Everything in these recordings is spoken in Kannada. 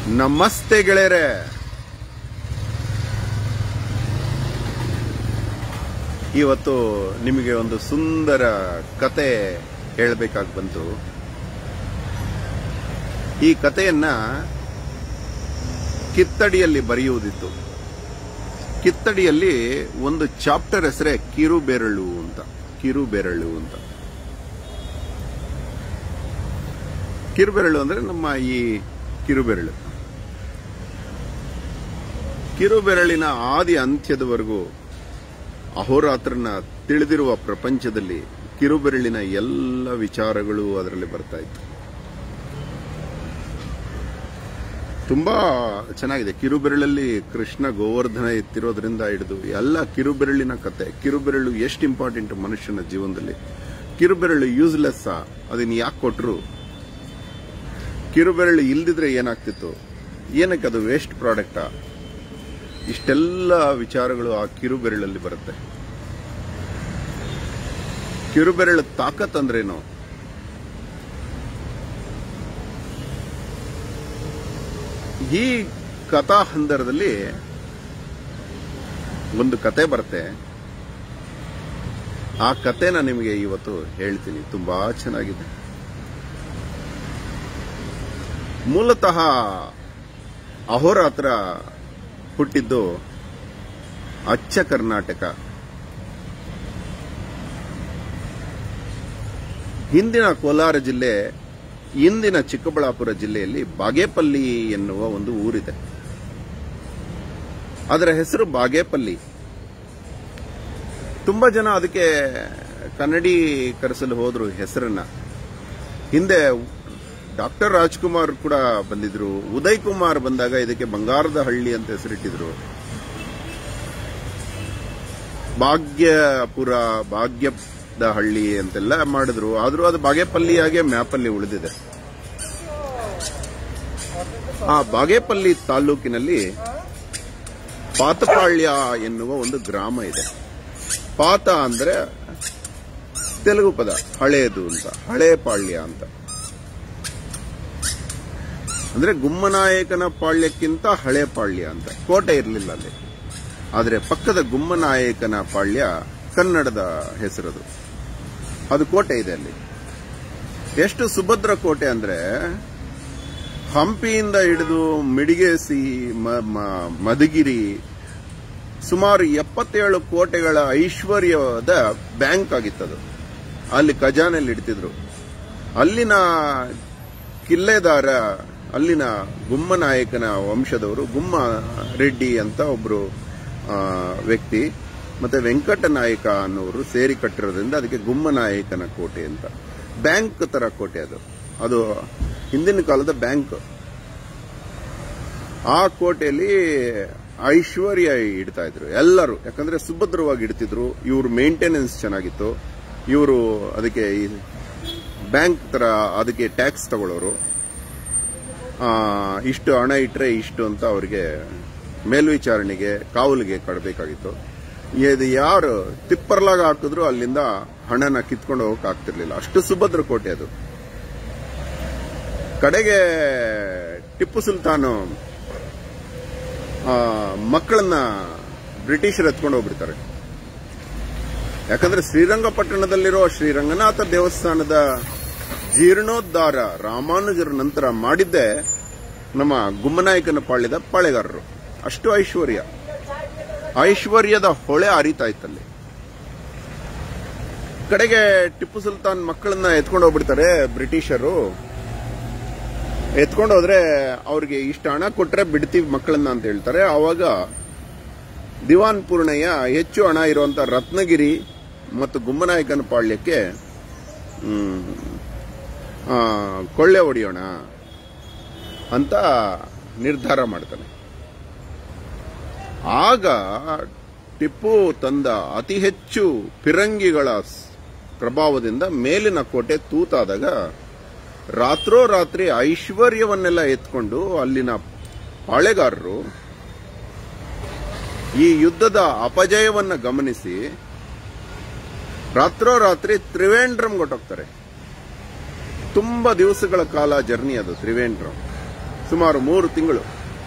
ನಮಸ್ತೆ ಗೆಳೆಯರೆ ಇವತ್ತು ನಿಮಗೆ ಒಂದು ಸುಂದರ ಕತೆ ಹೇಳಬೇಕಾಗಿ ಬಂತು ಈ ಕಥೆಯನ್ನ ಕಿತ್ತಡಿಯಲ್ಲಿ ಬರೆಯುವುದಿತ್ತು ಕಿತ್ತಡಿಯಲ್ಲಿ ಒಂದು ಚಾಪ್ಟರ್ ಹೆಸರೇ ಕಿರುಬೆರಳು ಅಂತ ಕಿರುಬೆರಳು ಅಂತ ಕಿರುಬೆರಳು ಅಂದ್ರೆ ನಮ್ಮ ಈ ಕಿರುಬೆರಳು ಕಿರುಬೆರಳಿನ ಆದಿ ಅಂತ್ಯದವರೆಗೂ ಅಹೋರಾತ್ರನ ತಿಳಿದಿರುವ ಪ್ರಪಂಚದಲ್ಲಿ ಕಿರುಬೆರಳಿನ ಎಲ್ಲ ವಿಚಾರಗಳು ಅದರಲ್ಲಿ ಬರ್ತಾ ಇತ್ತು ತುಂಬಾ ಚೆನ್ನಾಗಿದೆ ಕಿರುಬೆರಳಲ್ಲಿ ಕೃಷ್ಣ ಗೋವರ್ಧನ ಎತ್ತಿರೋದ್ರಿಂದ ಹಿಡಿದು ಎಲ್ಲ ಕಿರುಬೆರಳಿನ ಕತೆ ಕಿರುಬೆರಳು ಎಷ್ಟು ಇಂಪಾರ್ಟೆಂಟ್ ಮನುಷ್ಯನ ಜೀವನದಲ್ಲಿ ಕಿರುಬೆರಳು ಯೂಸ್ಲೆಸ್ ಅದನ್ನ ಯಾಕೆ ಕೊಟ್ರು ಕಿರುಬೆರಳು ಇಲ್ದಿದ್ರೆ ಏನಾಗ್ತಿತ್ತು ಏನಕ್ಕೆ ಅದು ವೇಸ್ಟ್ ಪ್ರಾಡಕ್ಟಾ ಇಷ್ಟೆಲ್ಲ ವಿಚಾರಗಳು ಆ ಕಿರುಬೆರಳಲ್ಲಿ ಬರುತ್ತೆ ಕಿರುಬೆರಳು ತಾಕತ್ ಅಂದ್ರೇನು ಈ ಕಥಾ ಹಂದರದಲ್ಲಿ ಒಂದು ಕತೆ ಬರುತ್ತೆ ಆ ಕತೆನ ನಿಮಗೆ ಇವತ್ತು ಹೇಳ್ತೀನಿ ತುಂಬಾ ಚೆನ್ನಾಗಿದೆ ಮೂಲತಃ ಅಹೋರಾತ್ರ ಹುಟ್ಟಿದ್ದು ಅಚ್ಚ ಕರ್ನಾಟಕ ಹಿಂದಿನ ಕೋಲಾರ ಜಿಲ್ಲೆ ಇಂದಿನ ಚಿಕ್ಕಬಳ್ಳಾಪುರ ಜಿಲ್ಲೆಯಲ್ಲಿ ಬಾಗೇಪಲ್ಲಿ ಎನ್ನುವ ಒಂದು ಊರಿದೆ ಅದರ ಹೆಸರು ಬಾಗೇಪಲ್ಲಿ ತುಂಬಾ ಜನ ಅದಕ್ಕೆ ಕನ್ನಡೀಕರಿಸಲು ಹೋದ್ರು ಹೆಸರನ್ನ ಹಿಂದೆ ಡಾಕ್ಟರ್ ರಾಜ್ಕುಮಾರ್ ಕೂಡ ಬಂದಿದ್ರು ಉದಯ್ ಕುಮಾರ್ ಬಂದಾಗ ಇದಕ್ಕೆ ಬಂಗಾರದ ಹಳ್ಳಿ ಅಂತ ಹೆಸರಿಟ್ಟಿದ್ರು ಭಾಗ್ಯಪುರ ಭಾಗ್ಯದ ಹಳ್ಳಿ ಅಂತೆಲ್ಲ ಮಾಡಿದ್ರು ಆದ್ರೂ ಅದು ಬಾಗೇಪಲ್ಲಿಯಾಗೆ ಮ್ಯಾಪಲ್ಲಿ ಉಳಿದಿದೆ ಆ ಬಾಗೇಪಲ್ಲಿ ತಾಲೂಕಿನಲ್ಲಿ ಪಾತಪಾಳ್ಯ ಎನ್ನುವ ಒಂದು ಗ್ರಾಮ ಇದೆ ಪಾತ ಅಂದ್ರೆ ತೆಲುಗು ಪದ ಹಳೇದು ಅಂತ ಹಳೇ ಪಾಳ್ಯ ಅಂತ ಅಂದ್ರೆ ಗುಮ್ಮನಾಯಕನ ಪಾಳ್ಯಕ್ಕಿಂತ ಹಳೆ ಪಾಳ್ಯ ಅಂತ ಕೋಟೆ ಇರಲಿಲ್ಲ ಅಲ್ಲಿ ಆದರೆ ಪಕ್ಕದ ಗುಮ್ಮನಾಯಕನ ಪಾಳ್ಯ ಕನ್ನಡದ ಹೆಸರದು ಅದು ಕೋಟೆ ಇದೆ ಅಲ್ಲಿ ಎಷ್ಟು ಸುಭದ್ರ ಕೋಟೆ ಅಂದ್ರೆ ಹಂಪಿಯಿಂದ ಹಿಡಿದು ಮಿಡಿಗೇಸಿ ಮ- ಮ- ಮಧುಗಿರಿ ಸುಮಾರು ಎಪ್ಪತ್ತೇಳು ಕೋಟೆಗಳ ಐಶ್ವರ್ಯದ ಬ್ಯಾಂಕ್ ಆಗಿತ್ತದು ಅಲ್ಲಿ ಖಜಾನೆಯಲ್ಲಿ ಇಡ್ತಿದ್ರು ಅಲ್ಲಿನ ಕಿಲ್ಲೆದಾರ ಅಲ್ಲಿನ ಗುಮ್ಮ ನಾಯಕನ ವಂಶದವರು ಗುಮ್ಮ ರೆಡ್ಡಿ ಅಂತ ಒಬ್ರು ಆ, ವ್ಯಕ್ತಿ ಮತ್ತೆ ವೆಂಕಟ ನಾಯಕ ಅನ್ನೋರು ಸೇರಿ ಕಟ್ಟಿರೋದ್ರಿಂದ ಅದಕ್ಕೆ ಗುಮ್ಮ ನಾಯಕನ ಕೋಟೆ ಅಂತ ಬ್ಯಾಂಕ್ ತರ ಕೋಟೆ ಅದು ಅದು ಹಿಂದಿನ ಕಾಲದ ಬ್ಯಾಂಕ್ ಆ ಕೋಟೆಯಲ್ಲಿ ಐಶ್ವರ್ಯ ಇಡ್ತಾ ಇದ್ರು ಎಲ್ಲರೂ ಯಾಕಂದ್ರೆ ಸುಭದ್ರವಾಗಿ ಇಡ್ತಿದ್ರು ಇವ್ರ ಮೇಂಟೆನೆನ್ಸ್ ಚೆನ್ನಾಗಿತ್ತು ಇವರು ಅದಕ್ಕೆ ಈ ಬ್ಯಾಂಕ್ ತರ ಅದಕ್ಕೆ ಟ್ಯಾಕ್ಸ್ ತಗೊಳ್ಳೋರು ಆ, ಇಷ್ಟು ಹಣ ಇಟ್ರೆ ಇಷ್ಟು ಅಂತ ಅವರಿಗೆ ಮೇಲ್ವಿಚಾರಣೆಗೆ ಕಾವಲಿಗೆ ಕಡಬೇಕಾಗಿತ್ತು ಇದು ಯಾರು ತಿಪ್ಪರ್ಲಾಗ ಹಾಕಿದ್ರು ಅಲ್ಲಿಂದ ಹಣನ ಕಿತ್ಕೊಂಡು ಹೋಗಕ್ ಆಗ್ತಿರ್ಲಿಲ್ಲ ಅಷ್ಟು ಸುಭದ್ರ ಕೋಟೆ ಅದು ಕಡೆಗೆ ಟಿಪ್ಪು ಸುಲ್ತಾನು ಆ, ಮಕ್ಕಳನ್ನ ಬ್ರಿಟಿಷರು ಎತ್ಕೊಂಡು ಹೋಗ್ಬಿಡ್ತಾರೆ ಯಾಕಂದ್ರೆ ಶ್ರೀರಂಗಪಟ್ಟಣದಲ್ಲಿರೋ ಶ್ರೀರಂಗನಾಥ ದೇವಸ್ಥಾನದ ಜೀರ್ಣೋದ್ಧಾರ ರಾಮಾನುಜರ ನಂತರ ಮಾಡಿದ್ದೇ ನಮ್ಮ ಗುಮ್ಮನಾಯಕನ ಪಾಳ್ಯದ ಪಾಳೆಗಾರರು ಅಷ್ಟು ಐಶ್ವರ್ಯ ಐಶ್ವರ್ಯದ ಹೊಳೆ ಹರಿತಾ ಇತ್ತಲ್ಲಿ ಕಡೆಗೆ ಟಿಪ್ಪು ಸುಲ್ತಾನ್ ಮಕ್ಕಳನ್ನ ಎತ್ಕೊಂಡು ಹೋಗ್ಬಿಡ್ತಾರೆ ಬ್ರಿಟಿಷರು ಎತ್ಕೊಂಡು ಹೋದ್ರೆ ಅವ್ರಿಗೆ ಇಷ್ಟ ಹಣ ಕೊಟ್ರೆ ಬಿಡ್ತೀವಿ ಮಕ್ಕಳನ್ನ ಅಂತ ಹೇಳ್ತಾರೆ ಆವಾಗ ದಿವಾನ್ ಪೂರ್ಣಯ್ಯ ಹೆಚ್ಚು ಹಣ ಇರುವಂತ ರತ್ನಗಿರಿ ಮತ್ತು ಗುಮ್ಮನಾಯಕನ ಪಾಳ್ಯಕ್ಕೆ ಹ್ಮ್, ಆ, ಕೊಳ್ಳೆ ಹೊಡೆಯೋಣ ಅಂತ ನಿರ್ಧಾರ ಮಾಡ್ತಾನೆ ಆಗ ಟಿಪ್ಪು ತಂದ ಅತಿ ಹೆಚ್ಚು ಫಿರಂಗಿಗಳ ಸ್- ಪ್ರಭಾವದಿಂದ ಮೇಲಿನ ಕೋಟೆ ತೂತಾದಾಗ ರಾತ್ರೋರಾತ್ರಿ ಐಶ್ವರ್ಯವನ್ನೆಲ್ಲ ಎತ್ಕೊಂಡು ಅಲ್ಲಿನ ಪಾಳೆಗಾರರು ಈ ಯುದ್ಧದ ಅಪಜಯವನ್ನ ಗಮನಿಸಿ ರಾತ್ರೋರಾತ್ರಿ ತ್ರಿವೇಂದ್ರಂ ಹೊಟ್ಟೋಗ್ತಾರೆ ತುಂಬಾ ದಿವಸಗಳ ಕಾಲ ಜರ್ನಿ ಅದು ತ್ರಿವೇಂದ್ರಂ ಸುಮಾರು ಮೂರು ತಿಂಗಳು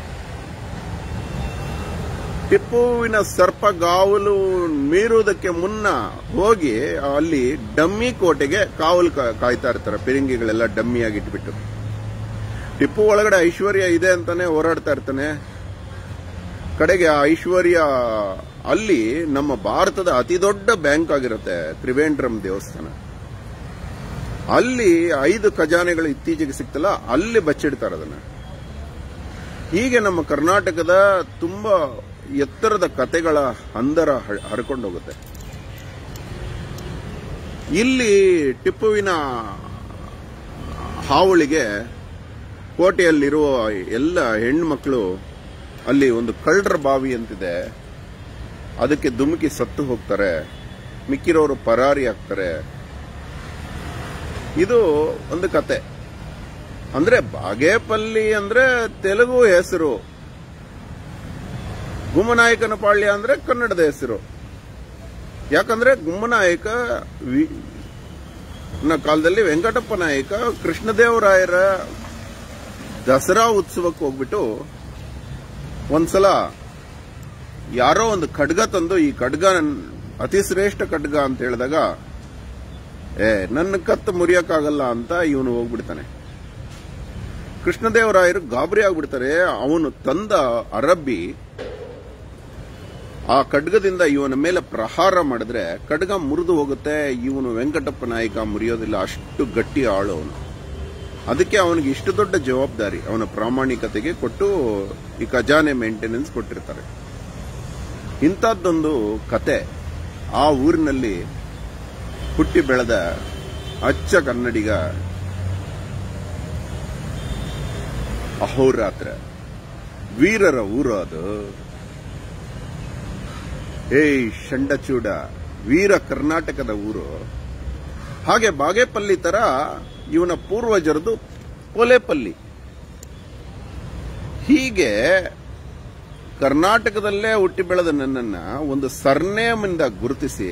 ಟಿಪ್ಪುವಿನ ಸರ್ಪಗಾವಲು ಮೀರುವುದಕ್ಕೆ ಮುನ್ನ ಹೋಗಿ ಅಲ್ಲಿ ಡಮ್ಮಿ ಕೋಟೆಗೆ ಕಾವಲು ಕಾ- ಕಾಯ್ತಾ ಇರ್ತಾರೆ ಪಿರಿಂಗಿಗಳೆಲ್ಲ ಡಮ್ಮಿಯಾಗಿ ಇಟ್ಬಿಟ್ಟು ಟಿಪ್ಪು ಒಳಗಡೆ ಐಶ್ವರ್ಯ ಇದೆ ಅಂತಾನೆ ಹೋರಾಡ್ತಾ ಇರ್ತಾನೆ ಕಡೆಗೆ ಆ ಐಶ್ವರ್ಯ ಅಲ್ಲಿ ನಮ್ಮ ಭಾರತದ ಅತಿ ದೊಡ್ಡ ಬ್ಯಾಂಕ್ ಆಗಿರುತ್ತೆ ತ್ರಿವೇಂದ್ರಂ ದೇವಸ್ಥಾನ ಅಲ್ಲಿ ಐದು ಖಜಾನೆಗಳು ಇತ್ತೀಚೆಗೆ ಸಿಕ್ತಲ್ಲ ಅಲ್ಲಿ ಬಚ್ಚಿಡ್ತಾರೆ ಅದನ್ನ ಹೀಗೆ ನಮ್ಮ ಕರ್ನಾಟಕದ ತುಂಬಾ ಎತ್ತರದ ಕತೆಗಳ ಹಂದರ ಹ- ಹರ್ಕೊಂಡು ಹೋಗುತ್ತೆ ಇಲ್ಲಿ ಟಿಪ್ಪುವಿನ ಹಾವಳಿಗೆ ಕೋಟೆಯಲ್ಲಿರುವ ಎಲ್ಲ ಹೆಣ್ಮಕ್ಳು ಅಲ್ಲಿ ಒಂದು ಕಳ್ಳರ ಬಾವಿ ಅಂತಿದೆ ಅದಕ್ಕೆ ಧುಮುಕಿ ಸತ್ತು ಹೋಗ್ತಾರೆ ಮಿಕ್ಕಿರೋರು ಪರಾರಿ ಆಗ್ತಾರೆ ಇದು ಒಂದು ಕತೆ ಅಂದ್ರೆ ಬಾಗೇಪಲ್ಲಿ ಅಂದ್ರೆ ತೆಲುಗು ಹೆಸರು ಗುಮ್ಮನಾಯಕನ ಪಾಳ್ಯ ಅಂದ್ರೆ ಕನ್ನಡದ ಹೆಸರು ಯಾಕಂದ್ರೆ ಗುಮ್ಮನಾಯಕ ವಿ- ನ ಕಾಲದಲ್ಲಿ ವೆಂಕಟಪ್ಪ ನಾಯಕ ಕೃಷ್ಣದೇವರಾಯರ ದಸರಾ ಉತ್ಸವಕ್ಕೆ ಹೋಗ್ಬಿಟ್ಟು ಒಂದ್ಸಲ ಯಾರೋ ಒಂದು ಖಡ್ಗ ತಂದು ಈ ಖಡ್ಗ ನನ್- ಅತಿ ಶ್ರೇಷ್ಠ ಖಡ್ಗ ಅಂತ ಹೇಳಿದಾಗ ಏ ನನ್ನ ಕತ್ತು ಮುರಿಯಕ್ಕಾಗಲ್ಲ ಅಂತ ಇವನು ಹೋಗ್ಬಿಡ್ತಾನೆ ಕೃಷ್ಣದೇವರಾಯರು ಗಾಬರಿ ಆಗ್ಬಿಡ್ತಾರೆ ಅವನು ತಂದ ಅರಬ್ಬಿ ಆ ಖಡ್ಗದಿಂದ ಇವನ ಮೇಲೆ ಪ್ರಹಾರ ಮಾಡಿದ್ರೆ ಖಡ್ಗ ಮುರಿದು ಹೋಗುತ್ತೆ ಇವನು ವೆಂಕಟಪ್ಪ ನಾಯಕ ಮುರಿಯೋದಿಲ್ಲ ಅಷ್ಟು ಗಟ್ಟಿ ಆಳು ಅವನು ಅದಕ್ಕೆ ಅವನಿಗೆ ಇಷ್ಟು ದೊಡ್ಡ ಜವಾಬ್ದಾರಿ ಅವನ ಪ್ರಾಮಾಣಿಕತೆಗೆ ಕೊಟ್ಟು ಈ ಖಜಾನೆ ಮೇಂಟೆನೆನ್ಸ್ ಕೊಟ್ಟಿರ್ತಾರೆ ಇಂಥದ್ದೊಂದು ಕತೆ ಆ ಊರಿನಲ್ಲಿ ಹುಟ್ಟಿ ಬೆಳೆದ ಅಚ್ಚ ಕನ್ನಡಿಗ ಅಹೋರಾತ್ರ ವೀರರ ಊರು ಅದು ಏಯ್ ಶಂಡಚೂಡ ವೀರ ಕರ್ನಾಟಕದ ಊರು ಹಾಗೆ ಬಾಗೇಪಲ್ಲಿ ತರ ಇವನ ಪೂರ್ವಜರದು ಕೊಲೆಪಲ್ಲಿ ಹೀಗೆ ಕರ್ನಾಟಕದಲ್ಲೇ ಹುಟ್ಟಿ ಬೆಳೆದ ನನ್ನನ್ನ ಒಂದು ಸರ್ನೇಮಿಂದ ಗುರುತಿಸಿ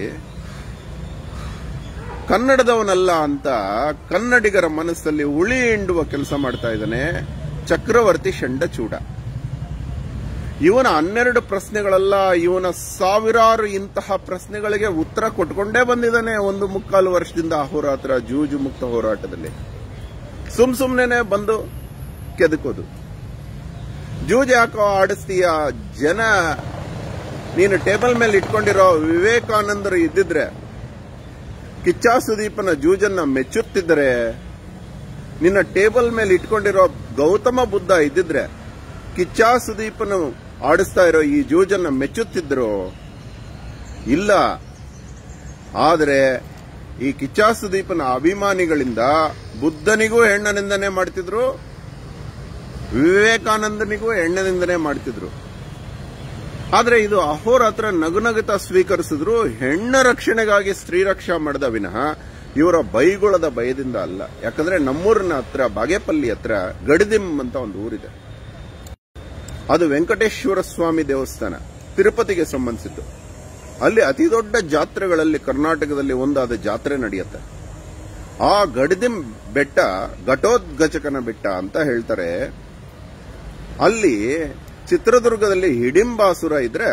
ಕನ್ನಡದವನಲ್ಲ ಅಂತ ಕನ್ನಡಿಗರ ಮನಸ್ಸಲ್ಲಿ ಉಳಿ ಹಿಂಡುವ ಕೆಲಸ ಮಾಡ್ತಾ ಇದ್ದಾನೆ ಚಕ್ರವರ್ತಿ ಶಂಡಚೂಡ ಇವನ ಹನ್ನೆರಡು ಪ್ರಶ್ನೆಗಳಲ್ಲ ಇವನ ಸಾವಿರಾರು ಇಂತಹ ಪ್ರಶ್ನೆಗಳಿಗೆ ಉತ್ತರ ಕೊಟ್ಕೊಂಡೇ ಬಂದಿದ್ದಾನೆ ಒಂದು ಮುಕ್ಕಾಲು ವರ್ಷದಿಂದ ಅಹೋರಾತ್ರ ಜೂಜು ಮುಕ್ತ ಹೋರಾಟದಲ್ಲಿ ಸುಮ್ ಸುಮ್ನೆ ಬಂದು ಕೆದಕೋದು ಜೂಜ್ ಯಾಕೋ ಆಡಿಸ್ತೀಯ ಜನ ನೀನು ಟೇಬಲ್ ಮೇಲೆ ಇಟ್ಕೊಂಡಿರೋ ವಿವೇಕಾನಂದರು ಇದ್ದಿದ್ರೆ ಕಿಚ್ಚಾ ಸುದೀಪನ ಜೂಜನ್ನ ಮೆಚ್ಚುತ್ತಿದ್ದರೆ ನಿನ್ನ ಟೇಬಲ್ ಮೇಲೆ ಇಟ್ಕೊಂಡಿರೋ ಗೌತಮ ಬುದ್ಧ ಇದ್ದಿದ್ರೆ ಕಿಚ್ಚಾ ಸುದೀಪನು ಆಡಿಸ್ತಾ ಇರೋ ಈ ಜೂಜನ್ನ ಮೆಚ್ಚುತ್ತಿದ್ರು ಇಲ್ಲ ಆದರೆ ಈ ಕಿಚ್ಚಾ ಸುದೀಪನ ಅಭಿಮಾನಿಗಳಿಂದ ಬುದ್ಧನಿಗೂ ಹೆಣ್ಣ ನಿಂದನೆ ಮಾಡ್ತಿದ್ರು ವಿವೇಕಾನಂದನಿಗೂ ಹೆಣ್ಣ ನಿಂದನೆ ಮಾಡ್ತಿದ್ರು ಆದ್ರೆ ಇದು ಅಹೋರಾತ್ರ ನಗುನಗುತ್ತಾ ಸ್ವೀಕರಿಸಿದ್ರು ಹೆಣ್ಣ ರಕ್ಷಣೆಗಾಗಿ ಸ್ತ್ರೀ ರಕ್ಷಾ ಮಾಡಿದ ವಿನಃ ಇವರ ಬೈಗುಳದ ಭಯದಿಂದ ಅಲ್ಲ ಯಾಕಂದ್ರೆ ನಮ್ಮೂರಿನ ಹತ್ರ ಬಾಗೇಪಲ್ಲಿ ಹತ್ರ ಗಡಿದಿಮ್ ಅಂತ ಒಂದು ಊರಿದೆ ಅದು ವೆಂಕಟೇಶ್ವರ ಸ್ವಾಮಿ ದೇವಸ್ಥಾನ ತಿರುಪತಿಗೆ ಸಂಬಂಧಿಸಿದ್ದು ಅಲ್ಲಿ ಅತಿ ದೊಡ್ಡ ಜಾತ್ರೆಗಳಲ್ಲಿ ಕರ್ನಾಟಕದಲ್ಲಿ ಒಂದಾದ ಜಾತ್ರೆ ನಡೆಯುತ್ತೆ ಆ ಗಡಿದಿಂ ಬೆಟ್ಟ ಘಟೋದ್ಗಜಕನ ಬೆಟ್ಟ ಅಂತ ಹೇಳ್ತಾರೆ ಅಲ್ಲಿ ಚಿತ್ರದುರ್ಗದಲ್ಲಿ ಹಿಡಿಂಬಾಸುರ ಇದ್ರೆ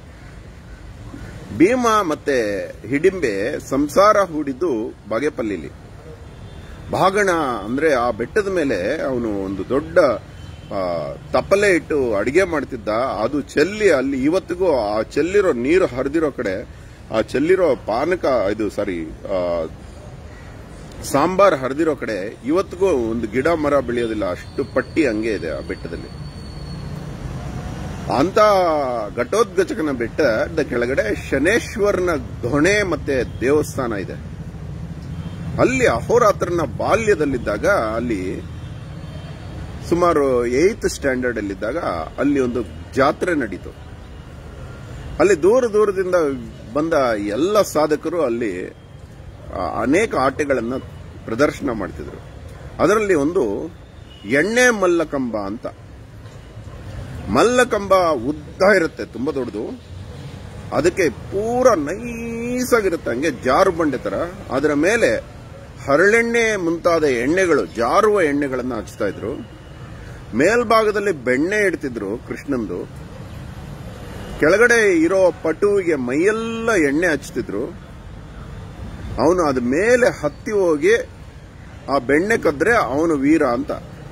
ಭೀಮ ಮತ್ತೆ ಹಿಡಿಂಬೆ ಸಂಸಾರ ಹೂಡಿದ್ದು ಬಾಗೇಪಲ್ಲಿಲಿ ಬಾಗಣ ಅಂದ್ರೆ ಆ ಬೆಟ್ಟದ ಮೇಲೆ ಅವನು ಒಂದು ದೊಡ್ಡ ಆ, ತಪ್ಪಲೆ ಇಟ್ಟು ಅಡಿಗೆ ಮಾಡ್ತಿದ್ದ ಅದು ಚೆಲ್ಲಿ ಅಲ್ಲಿ ಇವತ್ತಿಗೂ ಆ ಚೆಲ್ಲಿರೋ ನೀರು ಹರಿದಿರೋ ಕಡೆ ಆ ಚೆಲ್ಲಿರೋ ಪಾನಕ ಇದು ಸಾರಿ ಸಾಂಬಾರ್ ಹರಿದಿರೋ ಕಡೆ ಇವತ್ತಿಗೂ ಒಂದು ಗಿಡ ಮರ ಬೆಳೆಯೋದಿಲ್ಲ ಅಷ್ಟು ಪಟ್ಟಿ ಹಂಗೆ ಇದೆ ಆ ಬೆಟ್ಟದಲ್ಲಿ ಅಂತ ಘಟೋದ್ಗಚಕನ ಬೆಟ್ಟದ ಕೆಳಗಡೆ ಶನೇಶ್ವರನ ದೊಣೆ ಮತ್ತೆ ದೇವಸ್ಥಾನ ಇದೆ ಅಲ್ಲಿ ಅಹೋರಾತ್ರನ ಬಾಲ್ಯದಲ್ಲಿದ್ದಾಗ ಅಲ್ಲಿ ಸುಮಾರು ಏತ್ ಸ್ಟ್ಯಾಂಡರ್ಡ್ ಅಲ್ಲಿದ್ದಾಗ ಅಲ್ಲಿ ಒಂದು ಜಾತ್ರೆ ನಡೀತು ಅಲ್ಲಿ ದೂರ ದೂರದಿಂದ ಬಂದ ಎಲ್ಲ ಸಾಧಕರು ಅಲ್ಲಿ ಆ, ಅನೇಕ ಆಟಗಳನ್ನ ಪ್ರದರ್ಶನ ಮಾಡ್ತಿದ್ರು ಅದರಲ್ಲಿ ಒಂದು ಎಣ್ಣೆ ಮಲ್ಲಕಂಬ ಅಂತ ಮಲ್ಲಕಂಬ ಉದ್ದ ಇರುತ್ತೆ ತುಂಬಾ ದೊಡ್ಡದು ಅದಕ್ಕೆ ಪೂರ ನೈಸ್ ಆಗಿರುತ್ತೆ ಹಂಗೆ ಜಾರು ಬಂಡೆ ತರ ಅದರ ಮೇಲೆ ಹರಳೆಣ್ಣೆ ಮುಂತಾದ ಎಣ್ಣೆಗಳು ಜಾರುವ ಎಣ್ಣೆಗಳನ್ನ ಹಚ್ತಾ ಇದ್ರು ಮೇಲ್ಭಾಗದಲ್ಲಿ ಬೆಣ್ಣೆ ಇಡ್ತಿದ್ರು ಕೃಷ್ಣಂದು ಕೆಳಗಡೆ ಇರೋ ಪಟುವಿಗೆ ಮೈಯೆಲ್ಲ ಎಣ್ಣೆ ಹಚ್ತಿದ್ರು ಅವನು ಅದ ಮೇಲೆ ಹತ್ತಿ ಹೋಗಿ ಆ ಬೆಣ್ಣೆ ಕದ್ರೆ ಅವನು ವೀರ ಅಂತ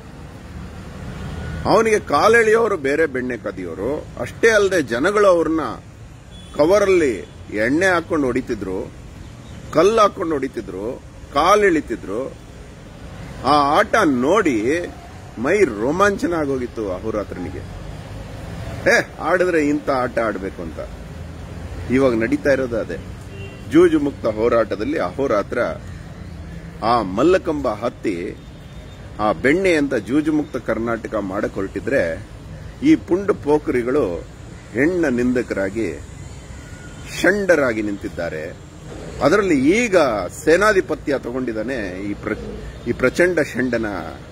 ಅವನಿಗೆ ಕಾಲೆಳೆಯೋರು ಬೇರೆ ಬೆಣ್ಣೆ ಕದಿಯೋರು ಅಷ್ಟೇ ಅಲ್ಲದೆ ಜನಗಳು ಅವ್ರನ್ನ ಕವರಲ್ಲಿ ಎಣ್ಣೆ ಹಾಕೊಂಡು ಹೊಡಿತಿದ್ರು ಕಲ್ಲು ಹಾಕೊಂಡು ಹೊಡಿತಿದ್ರು ಕಾಲು ಇಳಿತಿದ್ರು ಆ ಆಟ ನೋಡಿ ಮೈ ರೋಮಾಂಚನ ಆಗೋಗಿತ್ತು ಅಹೋರಾತ್ರನಿಗೆ ಏ ಆಡಿದ್ರೆ ಇಂಥ ಆಟ ಆಡಬೇಕು ಅಂತ ಇವಾಗ ನಡೀತಾ ಇರೋದು ಅದೇ ಜೂಜು ಮುಕ್ತ ಹೋರಾಟದಲ್ಲಿ ಅಹೋರಾತ್ರ ಆ ಮಲ್ಲಕಂಬ ಹತ್ತಿ ಆ ಬೆಣ್ಣೆ ಅಂತ ಜೂಜು ಮುಕ್ತ ಕರ್ನಾಟಕ ಮಾಡಕ್ ಹೊರಟಿದ್ರೆ ಈ ಪುಂಡು ಪೋಖರಿಗಳು ಹೆಣ್ಣ ನಿಂದಕರಾಗಿ ಷಂಡರಾಗಿ ನಿಂತಿದ್ದಾರೆ ಅದರಲ್ಲಿ ಈಗ ಸೇನಾಧಿಪತ್ಯ ತಗೊಂಡಿದ್ದಾನೆ ಈ ಪ್ರ ಈ ಪ್ರಚಂಡ ಷಂಡನ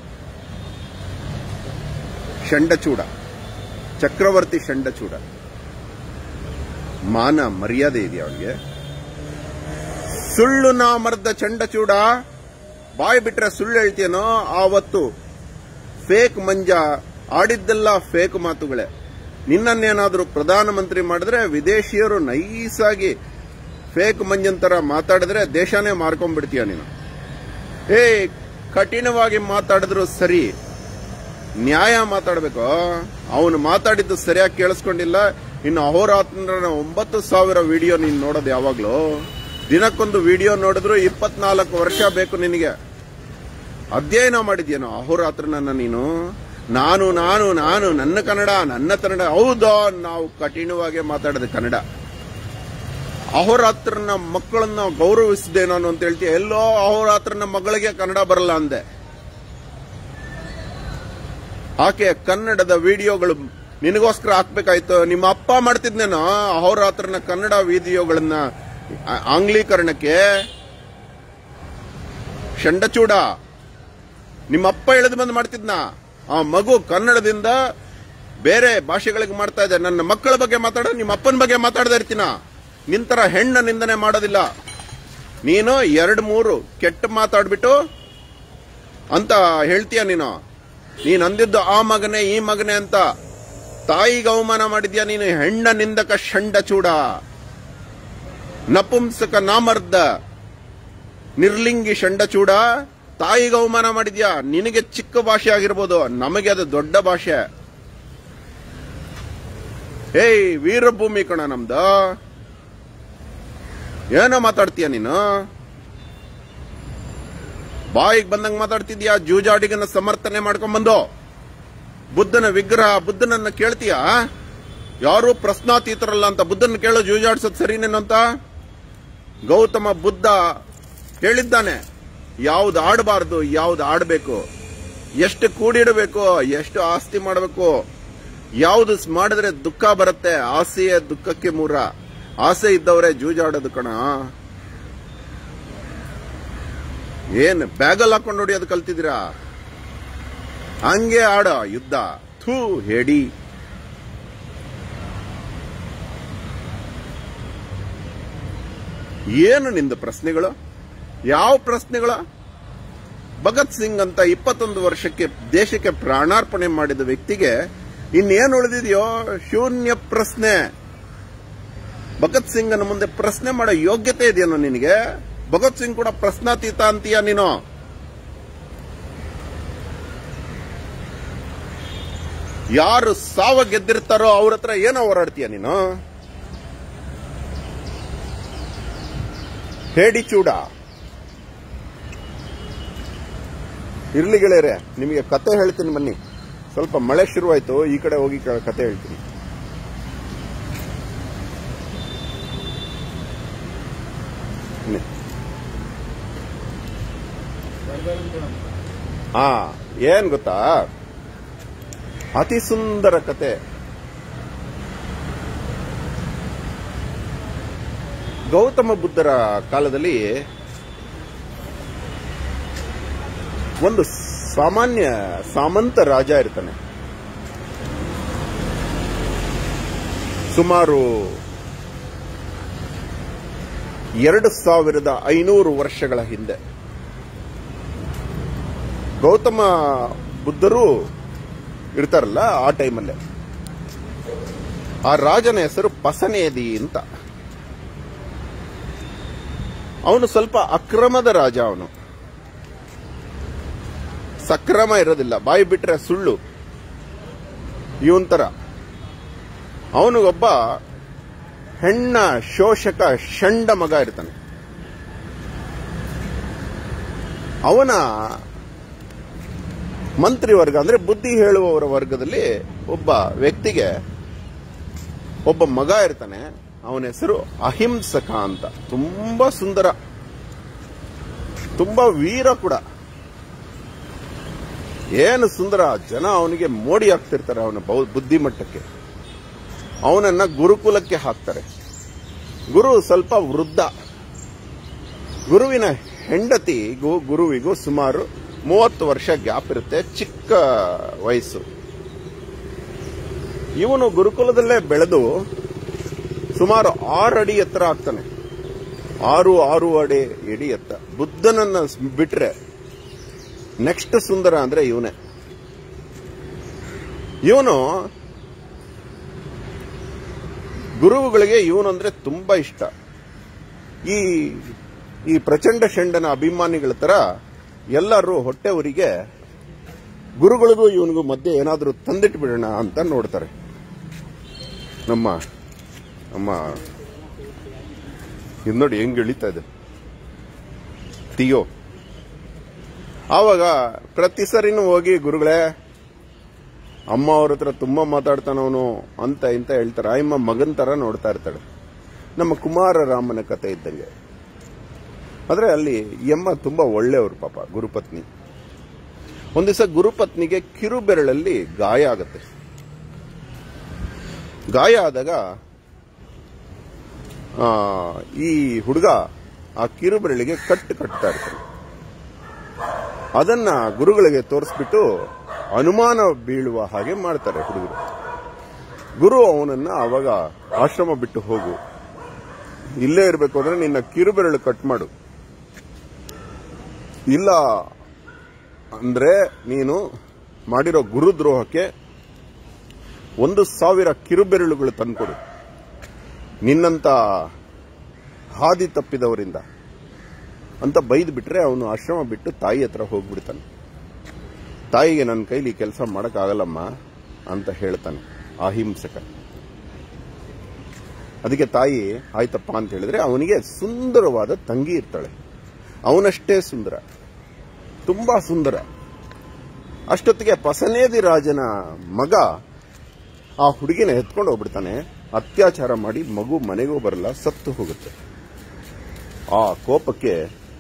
ಷಂಡಚೂಡ ಚಕ್ರವರ್ತಿ ಷಂಡಚೂಡ ಮಾನ ಮರ್ಯಾದೆ ಇದೆಯಾ ಅವನಿಗೆ ಸುಳ್ಳು ನಾಮರ್ದ ಚಂಡಚೂಡ ಬಾಯ್ ಬಿಟ್ರೆ ಸುಳ್ಳು ಹೇಳ್ತೀಯನೋ ಆವತ್ತು ಫೇಕ್ ಮಂಜ ಆಡಿದ್ದೆಲ್ಲ ಫೇಕ್ ಮಾತುಗಳೇ ನಿನ್ನನ್ನೇನಾದ್ರೂ ಪ್ರಧಾನಮಂತ್ರಿ ಮಾಡಿದ್ರೆ ವಿದೇಶಿಯರು ನೈಸಾಗಿ ಫೇಕ್ ಮಂಜನ್ ತರ ಮಾತಾಡಿದ್ರೆ ದೇಶನೇ ಮಾರ್ಕೊಂಡ್ಬಿಡ್ತೀಯ ನೀನು ಏ ಕಠಿಣವಾಗಿ ಮಾತಾಡಿದ್ರು ಸರಿ ನ್ಯಾಯ ಮಾತಾಡಬೇಕು ಅವನು ಮಾತಾಡಿದ್ದು ಸರಿಯಾಗಿ ಕೇಳಿಸ್ಕೊಂಡಿಲ್ಲ ಇನ್ನು ಅಹೋರಾತ್ರನ ಒಂಬತ್ತು ಸಾವಿರ ವಿಡಿಯೋ ನೀನು ನೋಡೋದು ಯಾವಾಗ್ಲೂ ದಿನಕ್ಕೊಂದು ವಿಡಿಯೋ ನೋಡಿದ್ರು ಇಪ್ಪತ್ನಾಲ್ಕು ವರ್ಷ ಬೇಕು ನಿನಗೆ ಅಧ್ಯಯನ ಮಾಡಿದ್ಯೇನೋ ಅಹೋರಾತ್ರನನ್ನ ನೀನು ನಾನು ನಾನು ನಾನು ನನ್ನ ಕನ್ನಡ ನನ್ನ ಕನ್ನಡ ಹೌದೋ ನಾವು ಕಠಿಣವಾಗಿ ಮಾತಾಡೋದು ಕನ್ನಡ ಅಹೋರಾತ್ರನ ಮಕ್ಕಳನ್ನ ಗೌರವಿಸಿದೆ ನಾನು ಅಂತ ಹೇಳ್ತೀಯ ಎಲ್ಲೋ ಅಹೋರಾತ್ರನ ಮಗಳಿಗೆ ಕನ್ನಡ ಬರಲ್ಲ ಅಂದೆ ಆಕೆ ಕನ್ನಡದ ವಿಡಿಯೋಗಳು ನಿನಗೋಸ್ಕರ ಹಾಕ್ಬೇಕಾಯ್ತು ನಿಮ್ಮ ಅಪ್ಪ ಮಾಡ್ತಿದ್ನೇನೋ ಅಹೋರಾತ್ರನ ಕನ್ನಡ ವಿಡಿಯೋಗಳನ್ನ ಆ- ಆಂಗ್ಲೀಕರಣಕ್ಕೆ ಷಂಡಚೂಡ ನಿಮ್ಮ ಅಪ್ಪ ಎಳೆದು ಬಂದು ಮಾಡ್ತಿದ್ನ ಆ ಮಗು ಕನ್ನಡದಿಂದ ಬೇರೆ ಭಾಷೆಗಳಿಗೆ ಮಾಡ್ತಾ ಇದೆ ನನ್ನ ಮಕ್ಕಳ ಬಗ್ಗೆ ಮಾತಾಡ ನಿಮ್ಮ ಅಪ್ಪನ ಬಗ್ಗೆ ಮಾತಾಡದೇ ಇರ್ತೀನ ನಿಂತರ ಹೆಣ್ಣ ನಿಂದನೆ ಮಾಡೋದಿಲ್ಲ ನೀನು ಎರಡು ಮೂರು ಕೆಟ್ಟ ಮಾತಾಡ್ಬಿಟ್ಟು ಅಂತ ಹೇಳ್ತೀಯ ನೀನು ನೀನ್ ಅಂದಿದ್ದು ಆ ಮಗನೇ ಈ ಮಗನೇ ಅಂತ ತಾಯಿಗೆ ಅವಮಾನ ಮಾಡಿದ್ಯಾ ನೀನು ಹೆಣ್ಣ ನಿಂದಕ ಷಂಡ ಚೂಡ ನಪುಂಸಕ ನಾಮರ್ದ ನಿರ್ಲಿಂಗಿ ಷಂಡ ಚೂಡ ತಾಯಿಗೆ ಅವಮಾನ ಮಾಡಿದ್ಯಾ ನಿನಗೆ ಚಿಕ್ಕ ಭಾಷೆ ಆಗಿರ್ಬೋದು ನಮಗೆ ಅದು ದೊಡ್ಡ ಭಾಷೆ ಏಯ್ ವೀರಭೂಮಿ ಕಣ ನಮ್ದ ಏನೋ ಮಾತಾಡ್ತೀಯ ನೀನು ಬಾಯಿಗೆ ಬಂದಂಗ್ ಮಾತಾಡ್ತಿದ್ಯಾ ಜೂಜಾಡಿಗನ್ನ ಸಮರ್ಥನೆ ಮಾಡ್ಕೊಂಡ್ಬಂದು ಬುದ್ಧನ ವಿಗ್ರಹ ಬುದ್ಧನನ್ನ ಕೇಳ್ತೀಯಾ ಯಾರು ಪ್ರಶ್ನಾತೀತರಲ್ಲ ಅಂತ ಬುದ್ಧನ ಕೇಳೋ ಜೂಜಾಡ್ಸೋದ್ ಸರಿನೇನು ಅಂತ ಗೌತಮ ಬುದ್ಧ ಹೇಳಿದ್ದಾನೆ ಯಾವ್ದು ಆಡಬಾರ್ದು ಯಾವ್ದು ಆಡಬೇಕು ಎಷ್ಟು ಕೂಡಿಡಬೇಕು ಎಷ್ಟು ಆಸ್ತಿ ಮಾಡಬೇಕು ಯಾವ್ದು ಸ್- ಮಾಡಿದ್ರೆ ದುಃಖ ಬರುತ್ತೆ ಆಸೆಯೇ ದುಃಖಕ್ಕೆ ಮೂರ ಆಸೆ ಇದ್ದವರೇ ಜೂಜಾಡೋದು ಕಣ ಏನ್ ಬ್ಯಾಗಲ್ ಹಾಕೊಂಡು ಹೊಡಿಯೋದು ಕಲ್ತಿದ್ದೀರಾ ಹಂಗೆ ಆಡ ಯುದ್ಧ ಥೂ ಹೇಡಿ ಏನು ನಿಂದ ಪ್ರಶ್ನೆಗಳು ಯಾವ ಪ್ರಶ್ನೆಗಳು ಭಗತ್ ಸಿಂಗ್ ಅಂತ ಇಪ್ಪತ್ತೊಂದು ವರ್ಷಕ್ಕೆ ದೇಶಕ್ಕೆ ಪ್ರಾಣಾರ್ಪಣೆ ಮಾಡಿದ ವ್ಯಕ್ತಿಗೆ ಇನ್ನೇನು ಉಳಿದಿದೆಯೋ ಶೂನ್ಯ ಪ್ರಶ್ನೆ ಭಗತ್ ಸಿಂಗನ ಮುಂದೆ ಪ್ರಶ್ನೆ ಮಾಡೋ ಯೋಗ್ಯತೆ ಇದೆಯೇನೋ ನಿನಗೆ ಭಗತ್ ಸಿಂಗ್ ಕೂಡ ಪ್ರಶ್ನಾತೀತ ಅಂತೀಯ ನೀನು ಯಾರು ಸಾವ ಗೆದ್ದಿರ್ತಾರೋ ಅವ್ರ ಹತ್ರ ಏನೋ ಹೋರಾಡ್ತೀಯ ನೀನು ಹೇಡಿ ಚೂಡ ಇರ್ಲಿ ಗೆಳೆಯರೆ ನಿಮಗೆ ಕತೆ ಹೇಳ್ತೀನಿ ಬನ್ನಿ ಸ್ವಲ್ಪ ಮಳೆ ಶುರುವಾಯ್ತು ಈ ಕಡೆ ಹೋಗಿ ಕ- ಕತೆ ಹೇಳ್ತೀನಿ ಬನ್ನಿ. ಹಾ ಏನ್ ಗೊತ್ತಾ ಅತಿ ಸುಂದರ ಕತೆ ಗೌತಮ ಬುದ್ಧರ ಕಾಲದಲ್ಲಿ ಒಂದು ಸಾಮಾನ್ಯ ಸಾಮಂತ ರಾಜ ಇರ್ತಾನೆ ಸುಮಾರು ಎರಡು ಸಾವಿರದ ಐನೂರು ವರ್ಷಗಳ ಹಿಂದೆ ಗೌತಮ ಬುದ್ಧರು ಇರ್ತಾರಲ್ಲ ಆ ಟೈಮಲ್ಲೇ ಆ ರಾಜನ ಹೆಸರು ಪಸನೇದಿ ಅಂತ ಅವನು ಸ್ವಲ್ಪ ಅಕ್ರಮದ ರಾಜ ಅವನು ಸಕ್ರಮ ಇರೋದಿಲ್ಲ ಬಾಯಿ ಬಿಟ್ರೆ ಸುಳ್ಳು ಇವನ್ ತರ ಅವನಿಗೊಬ್ಬ ಹೆಣ್ಣ ಶೋಷಕ ಷಂಡ ಮಗ ಇರ್ತಾನೆ ಅವನ ಮಂತ್ರಿ ವರ್ಗ ಅಂದ್ರೆ ಬುದ್ಧಿ ಹೇಳುವವರ ವರ್ಗದಲ್ಲಿ ಒಬ್ಬ ವ್ಯಕ್ತಿಗೆ ಒಬ್ಬ ಮಗ ಇರ್ತಾನೆ ಅವನ ಹೆಸರು ಅಹಿಂಸಕ ಅಂತ ತುಂಬಾ ಸುಂದರ ತುಂಬಾ ವೀರ ಕೂಡ ಏನು ಸುಂದರ ಜನ ಅವನಿಗೆ ಮೋಡಿ ಆಗ್ತಿರ್ತಾರೆ ಅವನ ಬೌ- ಬುದ್ಧಿಮಟ್ಟಕ್ಕೆ ಅವನನ್ನ ಗುರುಕುಲಕ್ಕೆ ಹಾಕ್ತಾರೆ ಗುರು ಸ್ವಲ್ಪ ವೃದ್ಧ ಗುರುವಿನ ಹೆಂಡತಿಗೂ ಗುರುವಿಗೂ ಸುಮಾರು ಮೂವತ್ತು ವರ್ಷ ಗ್ಯಾಪ್ ಇರುತ್ತೆ ಚಿಕ್ಕ ವಯಸ್ಸು ಇವನು ಗುರುಕುಲದಲ್ಲೇ ಬೆಳೆದು ಸುಮಾರು ಆರು ಅಡಿ ಎತ್ತರ ಆಗ್ತಾನೆ ಆರು ಆರು ಅಡಿ ಎಡಿ ಎತ್ತ ಬುದ್ಧನನ್ನ ಸ್- ಬಿಟ್ರೆ ನೆಕ್ಸ್ಟ್ ಸುಂದರ ಅಂದ್ರೆ ಇವನೇ ಇವನು ಗುರುವುಗಳಿಗೆ ಇವನಂದ್ರೆ ತುಂಬಾ ಇಷ್ಟ ಈ ಈ ಪ್ರಚಂಡ ಷಂಡನ ಅಭಿಮಾನಿಗಳ ತರ ಎಲ್ಲರೂ ಹೊಟ್ಟೆ ಊರಿಗೆ ಗುರುಗಳಿಗೂ ಇವನಿಗೂ ಮಧ್ಯೆ ಏನಾದರೂ ತಂದಿಟ್ಟು ಬಿಡೋಣ ಅಂತ ನೋಡ್ತಾರೆ ನಮ್ಮ ನಮ್ಮ ಇದು ನೋಡಿ ಹೆಂಗ್ ಇಳಿತಾ ಇದೆ ತಿಯೋ ಆವಾಗ ಪ್ರತಿ ಸರಿನೂ ಹೋಗಿ ಗುರುಗಳೇ ಅಮ್ಮ ಅವ್ರ ಹತ್ರ ತುಂಬಾ ಮಾತಾಡ್ತಾನವನು ಅಂತ ಇಂತ ಹೇಳ್ತಾರೆ ಆಯಮ್ಮ ಮಗನ್ ತರ ನೋಡ್ತಾ ಇರ್ತಾಳೆ ನಮ್ಮ ಕುಮಾರ ರಾಮನ ಕತೆ ಇದ್ದಂಗೆ ಆದ್ರೆ ಅಲ್ಲಿ ಈ ಅಮ್ಮ ತುಂಬಾ ಒಳ್ಳೆಯವರು ಪಾಪ ಗುರುಪತ್ನಿ ಒಂದ್ ದಿವಸ ಗುರುಪತ್ನಿಗೆ ಕಿರುಬೆರಳಲ್ಲಿ ಗಾಯ ಆಗತ್ತೆ ಗಾಯ ಆದಾಗ ಆ, ಈ ಹುಡುಗ ಆ ಕಿರುಬೆರಳಿಗೆ ಕಟ್ಟು ಕಟ್ತಾ ಇರ್ತಾನೆ ಅದನ್ನ ಗುರುಗಳಿಗೆ ತೋರಿಸ್ಬಿಟ್ಟು ಅನುಮಾನ ಬೀಳುವ ಹಾಗೆ ಮಾಡ್ತಾರೆ ಹುಡುಗರು ಗುರು ಅವನನ್ನ ಅವಾಗ ಆಶ್ರಮ ಬಿಟ್ಟು ಹೋಗು ಇಲ್ಲೇ ಇರಬೇಕು ಅಂದ್ರೆ ನಿನ್ನ ಕಿರುಬೆರಳು ಕಟ್ ಮಾಡು ಇಲ್ಲ ಅಂದ್ರೆ ನೀನು ಮಾಡಿರೋ ಗುರುದ್ರೋಹಕ್ಕೆ ಒಂದು ಸಾವಿರ ಕಿರುಬೆರಳುಗಳು ತಂದ್ಕೊಡು ನಿನ್ನಂತ ಹಾದಿ ತಪ್ಪಿದವರಿಂದ ಅಂತ ಬೈದು ಬಿಟ್ರೆ ಅವನು ಆಶ್ರಮ ಬಿಟ್ಟು ತಾಯಿ ಹತ್ರ ಹೋಗ್ಬಿಡ್ತಾನೆ ತಾಯಿಗೆ ನನ್ನ ಕೈಲಿ ಕೆಲಸ ಮಾಡಕ್ಕಾಗಲ್ಲಮ್ಮ ಅಂತ ಹೇಳ್ತಾನೆ ಅಹಿಂಸಕ ಅದಕ್ಕೆ ತಾಯಿ ಆಯ್ತಪ್ಪ ಅಂತ ಹೇಳಿದ್ರೆ ಅವನಿಗೆ ಸುಂದರವಾದ ತಂಗಿ ಇರ್ತಾಳೆ ಅವನಷ್ಟೇ ಸುಂದರ ತುಂಬಾ ಸುಂದರ ಅಷ್ಟೊತ್ತಿಗೆ ಪಸನೇದಿ ರಾಜನ ಮಗ ಆ ಹುಡುಗಿನ ಎತ್ಕೊಂಡು ಹೋಗ್ಬಿಡ್ತಾನೆ ಅತ್ಯಾಚಾರ ಮಾಡಿ ಮಗು ಮನೆಗೂ ಬರಲ್ಲ ಸತ್ತು ಹೋಗುತ್ತೆ ಆ ಕೋಪಕ್ಕೆ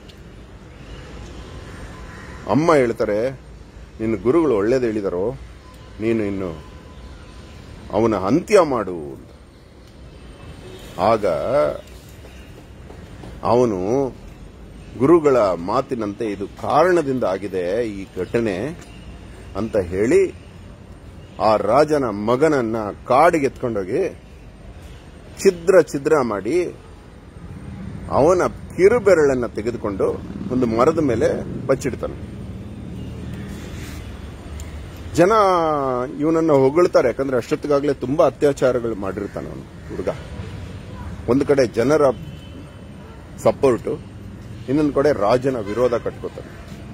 ಅಮ್ಮ ಹೇಳ್ತಾರೆ ನಿನ್ನ ಗುರುಗಳು ಒಳ್ಳೇದು ಹೇಳಿದಾರೋ ನೀನು ಇನ್ನು ಅವನ ಅಂತ್ಯ ಮಾಡು ಅಂತ ಆಗ ಅವನು ಗುರುಗಳ ಮಾತಿನಂತೆ ಇದು ಕಾರಣದಿಂದ ಆಗಿದೆ ಈ ಘಟನೆ ಅಂತ ಹೇಳಿ ಆ ರಾಜನ ಮಗನನ್ನ ಕಾಡಿಗೆ ಎತ್ಕೊಂಡೋಗಿ ಛಿದ್ರ ಛಿದ್ರ ಮಾಡಿ ಅವನ ಕಿರುಬೆರಳನ್ನ ತೆಗೆದುಕೊಂಡು ಒಂದು ಮರದ ಮೇಲೆ ಬಚ್ಚಿಡ್ತಾನೆ ಜನ ಇವನನ್ನ ಹೊಗಳ್ತಾರೆ ಯಾಕಂದ್ರೆ ಅಷ್ಟೊತ್ತಿಗಾಗಲೇ ತುಂಬಾ ಅತ್ಯಾಚಾರಗಳು ಮಾಡಿರ್ತಾನೆ ಅವನು ಹುಡುಗ ಒಂದು ಕಡೆ ಜನರ ಸಪೋರ್ಟು ಇನ್ನೊಂದು ಕಡೆ ರಾಜನ ವಿರೋಧ ಕಟ್ಕೋತಾನೆ